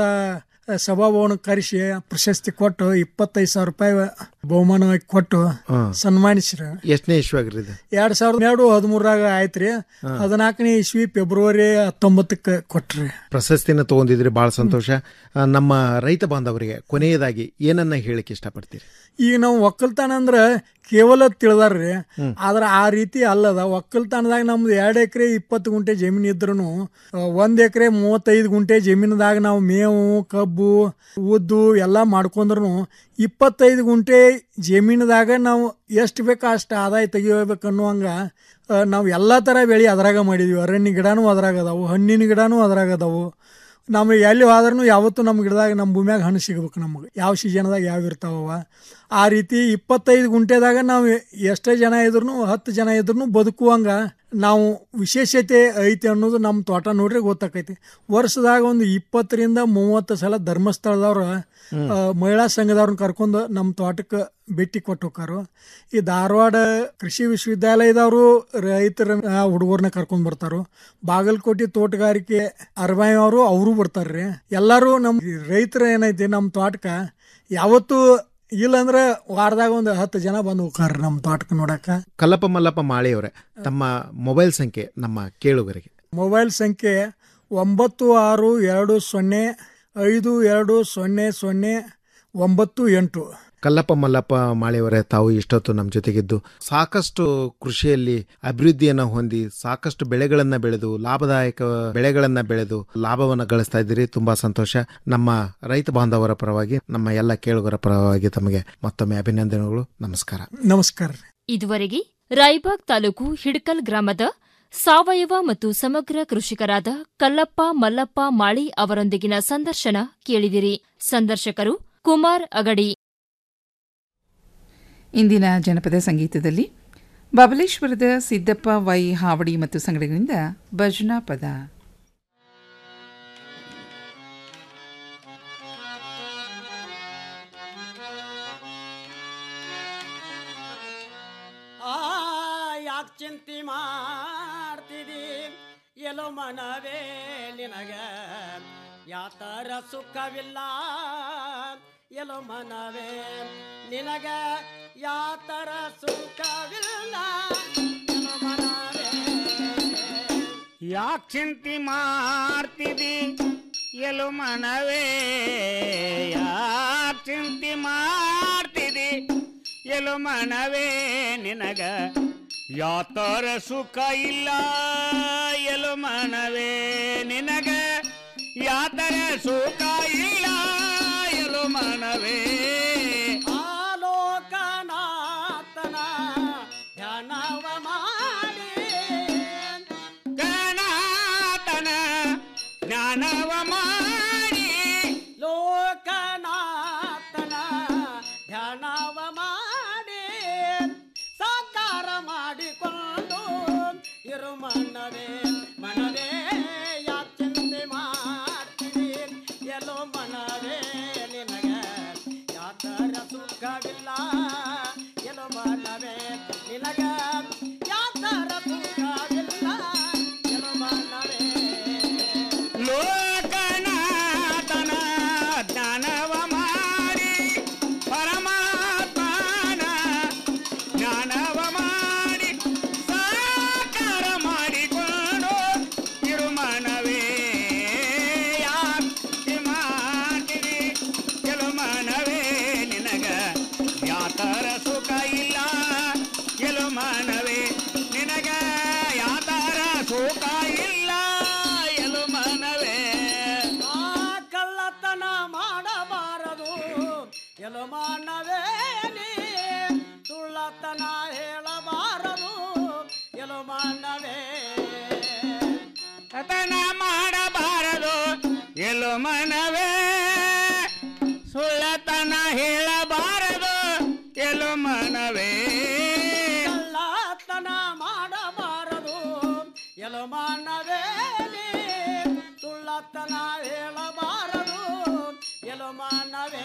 ಸಭಾಭವನ ಕರೆಸಿ ಪ್ರಶಸ್ತಿ ಕೊಟ್ಟು ಇಪ್ಪತ್ತೈದು ಸಾವಿರ ರೂಪಾಯಿ ಬಹುಮಾನವಾಗಿ ಕೊಟ್ಟು ಸನ್ಮಾನಿಸ್ರ ಎಷ್ಟನೇ ಇಶ್ವಾಗ್ರಿ ಇದು ಎರಡ್ ಸಾವಿರದ ಎರಡು ಹದಿಮೂರಾಗ ಆಯ್ತ್ರಿ ಹದಿನಾಲ್ಕನೇ ಇಸ್ವಿ ಫೆಬ್ರವರಿ ಹತ್ತೊಂಬತ್ತಕ್ಕೆ ಕೊಟ್ರಿ ಪ್ರಶಸ್ತಿನ ತಗೊಂಡಿದ್ರಿ ಬಹಳ ಸಂತೋಷ ಆ, ನಮ್ಮ ರೈತ ಬಾಂಧವರಿಗೆ ಕೊನೆಯದಾಗಿ ಏನನ್ನ ಹೇಳಿಕ್ಕೆ ಇಷ್ಟಪಡ್ತೀರಿ ಈಗ ನಾವು ಒಕ್ಕಲ್ತನ ಅಂದ್ರ ಕೇವಲ ತಿಳಿದಾರ್ರಿ ಆದ್ರೆ ಆ ರೀತಿ ಅಲ್ಲದ ಒಕ್ಕಲ್ತನದಾಗ ನಮ್ದು ಎರಡು ಎಕರೆ ಇಪ್ಪತ್ತು ಗುಂಟೆ ಜಮೀನು ಇದ್ರೂ ಒಂದ್ ಎಕರೆ ಮೂವತ್ತೈದು ಗುಂಟೆ ಜಮೀನದಾಗ ನಾವು ಮೇವು ಕಬ್ಬು ಉದ್ದು ಎಲ್ಲ ಮಾಡ್ಕೊಂಡ್ರು ಇಪ್ಪತ್ತೈದು ಗುಂಟೆ ಜಮೀನದಾಗ ನಾವು ಎಷ್ಟು ಬೇಕೋ ಅಷ್ಟು ಆದಾಯ ತೆಗಿಬೇಕು ಅನ್ನುವಂಗ ಆ, ನಾವು ಎಲ್ಲ ಥರ ಬೆಳೆ ಅದ್ರಾಗ ಮಾಡಿದ್ವಿ ಅರಣ್ಯ ಗಿಡನೂ ಅದ್ರಾಗ ಅದಾವು ಹಣ್ಣಿನ ಗಿಡನೂ ಅದ್ರಾಗ ಅದಾವು ನಮಗೆ ಎಲ್ಲಿ ಹೋದ್ರೂ ಯಾವತ್ತೂ ನಮ್ಮ ಗಿಡದಾಗ ನಮ್ಮ ಭೂಮ್ಯಾಗ ಹಣ್ಣು ಸಿಗ್ಬೇಕು ನಮಗೆ ಯಾವ ಸೀಸನ್ದಾಗ ಯಾವ ಇರ್ತಾವವ ಆ ರೀತಿ ಇಪ್ಪತ್ತೈದು ಗುಂಟೆದಾಗ ನಾವು ಎಷ್ಟೇ ಜನ ಇದ್ರೂ ಹತ್ತು ಜನ ಇದ್ರೂ ಬದುಕುವಂಗ ನಾವು ವಿಶೇಷತೆ ಐತಿ ಅನ್ನೋದು ನಮ್ಮ ತೋಟ ನೋಡ್ರಿ ಗೊತ್ತಾಕೈತಿ ವರ್ಷದಾಗ ಒಂದು ಇಪ್ಪತ್ತರಿಂದ ಮೂವತ್ತು ಸಲ ಧರ್ಮಸ್ಥಳದವ್ರ ಆ, ಮಹಿಳಾ ಸಂಘದವ್ರನ್ನ ಕರ್ಕೊಂಡು ನಮ್ಮ ತೋಟಕ್ಕೆ ಭೇಟಿ ಕೊಟ್ಟು ಹೋಗಾರು ಈ ಧಾರವಾಡ ಕೃಷಿ ವಿಶ್ವವಿದ್ಯಾಲಯದವರು ರೈತರ ಹುಡುಗರನ್ನ ಕರ್ಕೊಂಡ್ ಬರ್ತಾರು ಬಾಗಲಕೋಟೆ ತೋಟಗಾರಿಕೆ ಅರ್ಬಾಯಿ ಅವರು ಅವರು ಬರ್ತಾರ್ರಿ ಎಲ್ಲರೂ ನಮ್ಮ ರೈತರ ಏನೈತಿ ನಮ್ಮ ತೋಟಕ್ಕೆ ಯಾವತ್ತೂ ಇಲ್ಲಂದ್ರೆ ವಾರದಾಗ ಒಂದು ಹತ್ತು ಜನ ಬಂದು ಹೋಗ್ತಾರ್ರಿ ನಮ್ಮ ತೋಟಕ್ಕೆ ನೋಡಕ ಕಲ್ಲಪ್ಪ ಮಲ್ಲಪ್ಪ ಮಾಳೆಯವರೇ ತಮ್ಮ ಮೊಬೈಲ್ ಸಂಖ್ಯೆ ನಮ್ಮ ಕೇಳುಗರಿಗೆ ಮೊಬೈಲ್ ಸಂಖ್ಯೆ ಒಂಬತ್ತು ಆರು ಎರಡು ಸೊನ್ನೆ ಐದು ಎರಡು ಸೊನ್ನೆ ಸೊನ್ನೆ ಒಂಬತ್ತು ಎಂಟು ಕಲ್ಲಪ್ಪ ಮಲ್ಲಪ್ಪ ಮಾಳೆಯವರೇ ತಾವು ಇಷ್ಟೊತ್ತು ನಮ್ಮ ಜೊತೆಗಿದ್ದು ಸಾಕಷ್ಟು ಕೃಷಿಯಲ್ಲಿ ಅಭಿವೃದ್ಧಿಯನ್ನ ಹೊಂದಿ ಸಾಕಷ್ಟು ಬೆಳೆಗಳನ್ನ ಬೆಳೆದು ಲಾಭದಾಯಕ ಬೆಳೆಗಳನ್ನ ಬೆಳೆದು ಲಾಭವನ್ನ ಗಳಿಸ್ತಾ ಇದ್ದೀರಿ ತುಂಬಾ ಸಂತೋಷ ನಮ್ಮ ರೈತ ಬಾಂಧವರ ಪರವಾಗಿ ನಮ್ಮ ಎಲ್ಲ ಕೇಳುಗರ ಪರವಾಗಿ ತಮಗೆ ಮತ್ತೊಮ್ಮೆ ಅಭಿನಂದನೆಗಳು ನಮಸ್ಕಾರ ನಮಸ್ಕಾರ ಇದುವರೆಗೆ ರಾಯಬಾಗ್ ತಾಲೂಕು ಹಿಡ್ಕಲ್ ಗ್ರಾಮದ ಸಾವಯವ ಮತ್ತು ಸಮಗ್ರ ಕೃಷಿಕರಾದ ಕಲ್ಲಪ್ಪ ಮಲ್ಲಪ್ಪ ಮಾಳಿ ಅವರೊಂದಿಗಿನ ಸಂದರ್ಶನ ಕೇಳಿದಿರಿ ಸಂದರ್ಶಕರು ಕುಮಾರ್ ಅಗಡಿ ಇಂದಿನ ಜನಪದ ಸಂಗೀತದಲ್ಲಿ ಬಬಲೇಶ್ವರದ ಸಿದ್ದಪ್ಪ ವೈ ಹಾವಡಿ ಮತ್ತು ಸಂಗಡಿಗರಿಂದ ಭಜನಾ ಪದ ಆ ಯಾಕೆ ಚಿಂತೆ ಮಾಡ್ತಿದಿ ಎಲ್ಲೋ ಮನವೇ ನಿನಗ ಯಾತರ ಸುಖವಿಲ್ಲ ಎಲ್ಲೋ ಮನವೇ ನಿನಗ ಯಾತರ ಸುಖವಿಲ್ಲ ಎಲ್ಲೋ ಮನವೇ ಯಾಕೆ ಚಿಂತೆ ಮಾಡ್ತಿದಿ ಎಲು ಮನವೇ ಯಾಕೆ ಚಿಂತೆ ಮಾಡ್ತಿದಿ ಎಲು ಮನವೇ ನಿನಗ ಯಾತರ ಸುಖ ಇಲ್ಲ ಎಲು ಮನವೇ ನಿನಗ ಯಾತರ ಸುಖ ಇಲ್ಲ ಎಲು ಮನವೇ ಆಲೋಕನಾಥನ ಧ್ಯಾನವ ಮಾಡಿ ಗಣಾತನ ಜ್ಞಾನವ ಮಾಡಿ ಲೋಕನಾಥನ ಧ್ಯಾನವ ಮಾಡಿ ಸಾಕಾರ ಮಾಡಿಕೊಂಡು ಇರು ಮನವೇ ಮನವೇ ಯಾಕೆ ಚಿಂತೆ ಮಾಡ್ತೀವಿ ಎಲ್ಲೋ ಮನವೇ ನಿನಗ ಯಾತರ ಸುಖವಿಲ್ಲ ಎಲ್ಲೋ ಮನವೇ ನಿನಗ ಯಾತರ ಸುಖವಿಲ್ಲ ಎಲ್ಲೋ ಮನವೇ ಲೋಕನಾಥನ ಜ್ಞಾನವ ಮಾಡಿ ಪರಮಾತ್ಮನ ಜ್ಞಾನವ ಮಾಡಿ ಸಾಕಾರ ಮಾಡಿಕೊಂಡು ಇರು ಮನವೇ ಯಾಕೆ ಮಾಡ್ತೀವಿ ಕೆಲು ಮನವೇ ನಿನಗ ಯಾತರ ಸುಖ ಇಲ್ಲ ಕೆಲು ಮನವೇ ನಿನಗ ಯಾತರ ಸುಖ ಇಲ್ಲ ಎಲು ಮನವೇ ಆ ಕಳ್ಳತನ ಮಾಡಬಾರದು ಎಲು ಮಾನವೇ ನೀ ಸುಳ್ಳತನ ಹೇಳಬಾರದು ಎಲು ಮಾನವೇ ಕತನ ಮಾಡಬಾರದು ಎಲು ಮನವೇ ಸುಳ್ಳತನ ಹೇಳಬಾರದು ಎಲು ಮನವೇ ಕಳ್ಳತನ ಮಾಡಬಾರದು ಎಲು ಮಾನವೇ ನೀ ಸುಳ್ಳತನ ಹೇಳಬಾರದು ಎಲು ಮಾನವೇ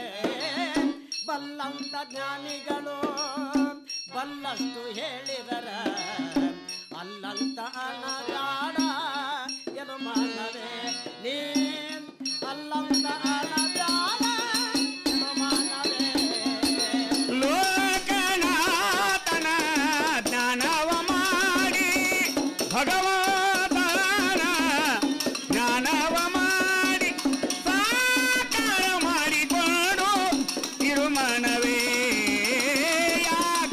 ಬಲ್ಲಂತ ಜ್ಞಾನಿಗಳು ಬಲ್ಲಷ್ಟು ಹೇಳಿದರ ಅಲ್ಲಂತ ಅನಗಾಡ ಎಲು ಮಾನವೇ ನೀ ಅಲ್ಲಂತ ಅನಗಾಡ ಎಲು ಮಾನವೇ ಲೋಕನಾಥನ ಜ್ಞಾನವ ಮಾಡಿ ಭಗವಂತನ ಜ್ಞಾನವ ಮಾಡಿ ಸಾಕಾರ ಮಾಡಿಕೊಂಡು ಇರು ಮನವೇ ಯಾಕೆ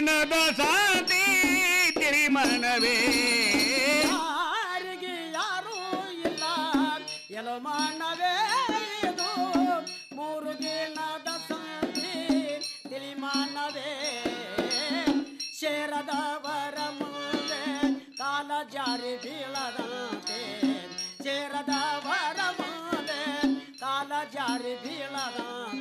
ದಿನದ ಶಾಂತಿ ತಿರಿಮನವೇ ಯಾರಿಗೆ ಯಾರೂ ಇಲ್ಲ ಎಲು ಮಾನವೇ ಇದು ಮೂರು ದಿನದ ಸಂಧಿ ತಿಳಿಮಾನವೇ ಶೇರದವರ ಮುಂದೆ ಕಾಲ ಜಾರಿ ಬೀಳದಂತೆ ಶೇರದವರ ಮುಂದೆ ಕಾಲ ಜಾರಿ ಬೀಳದಂತೆ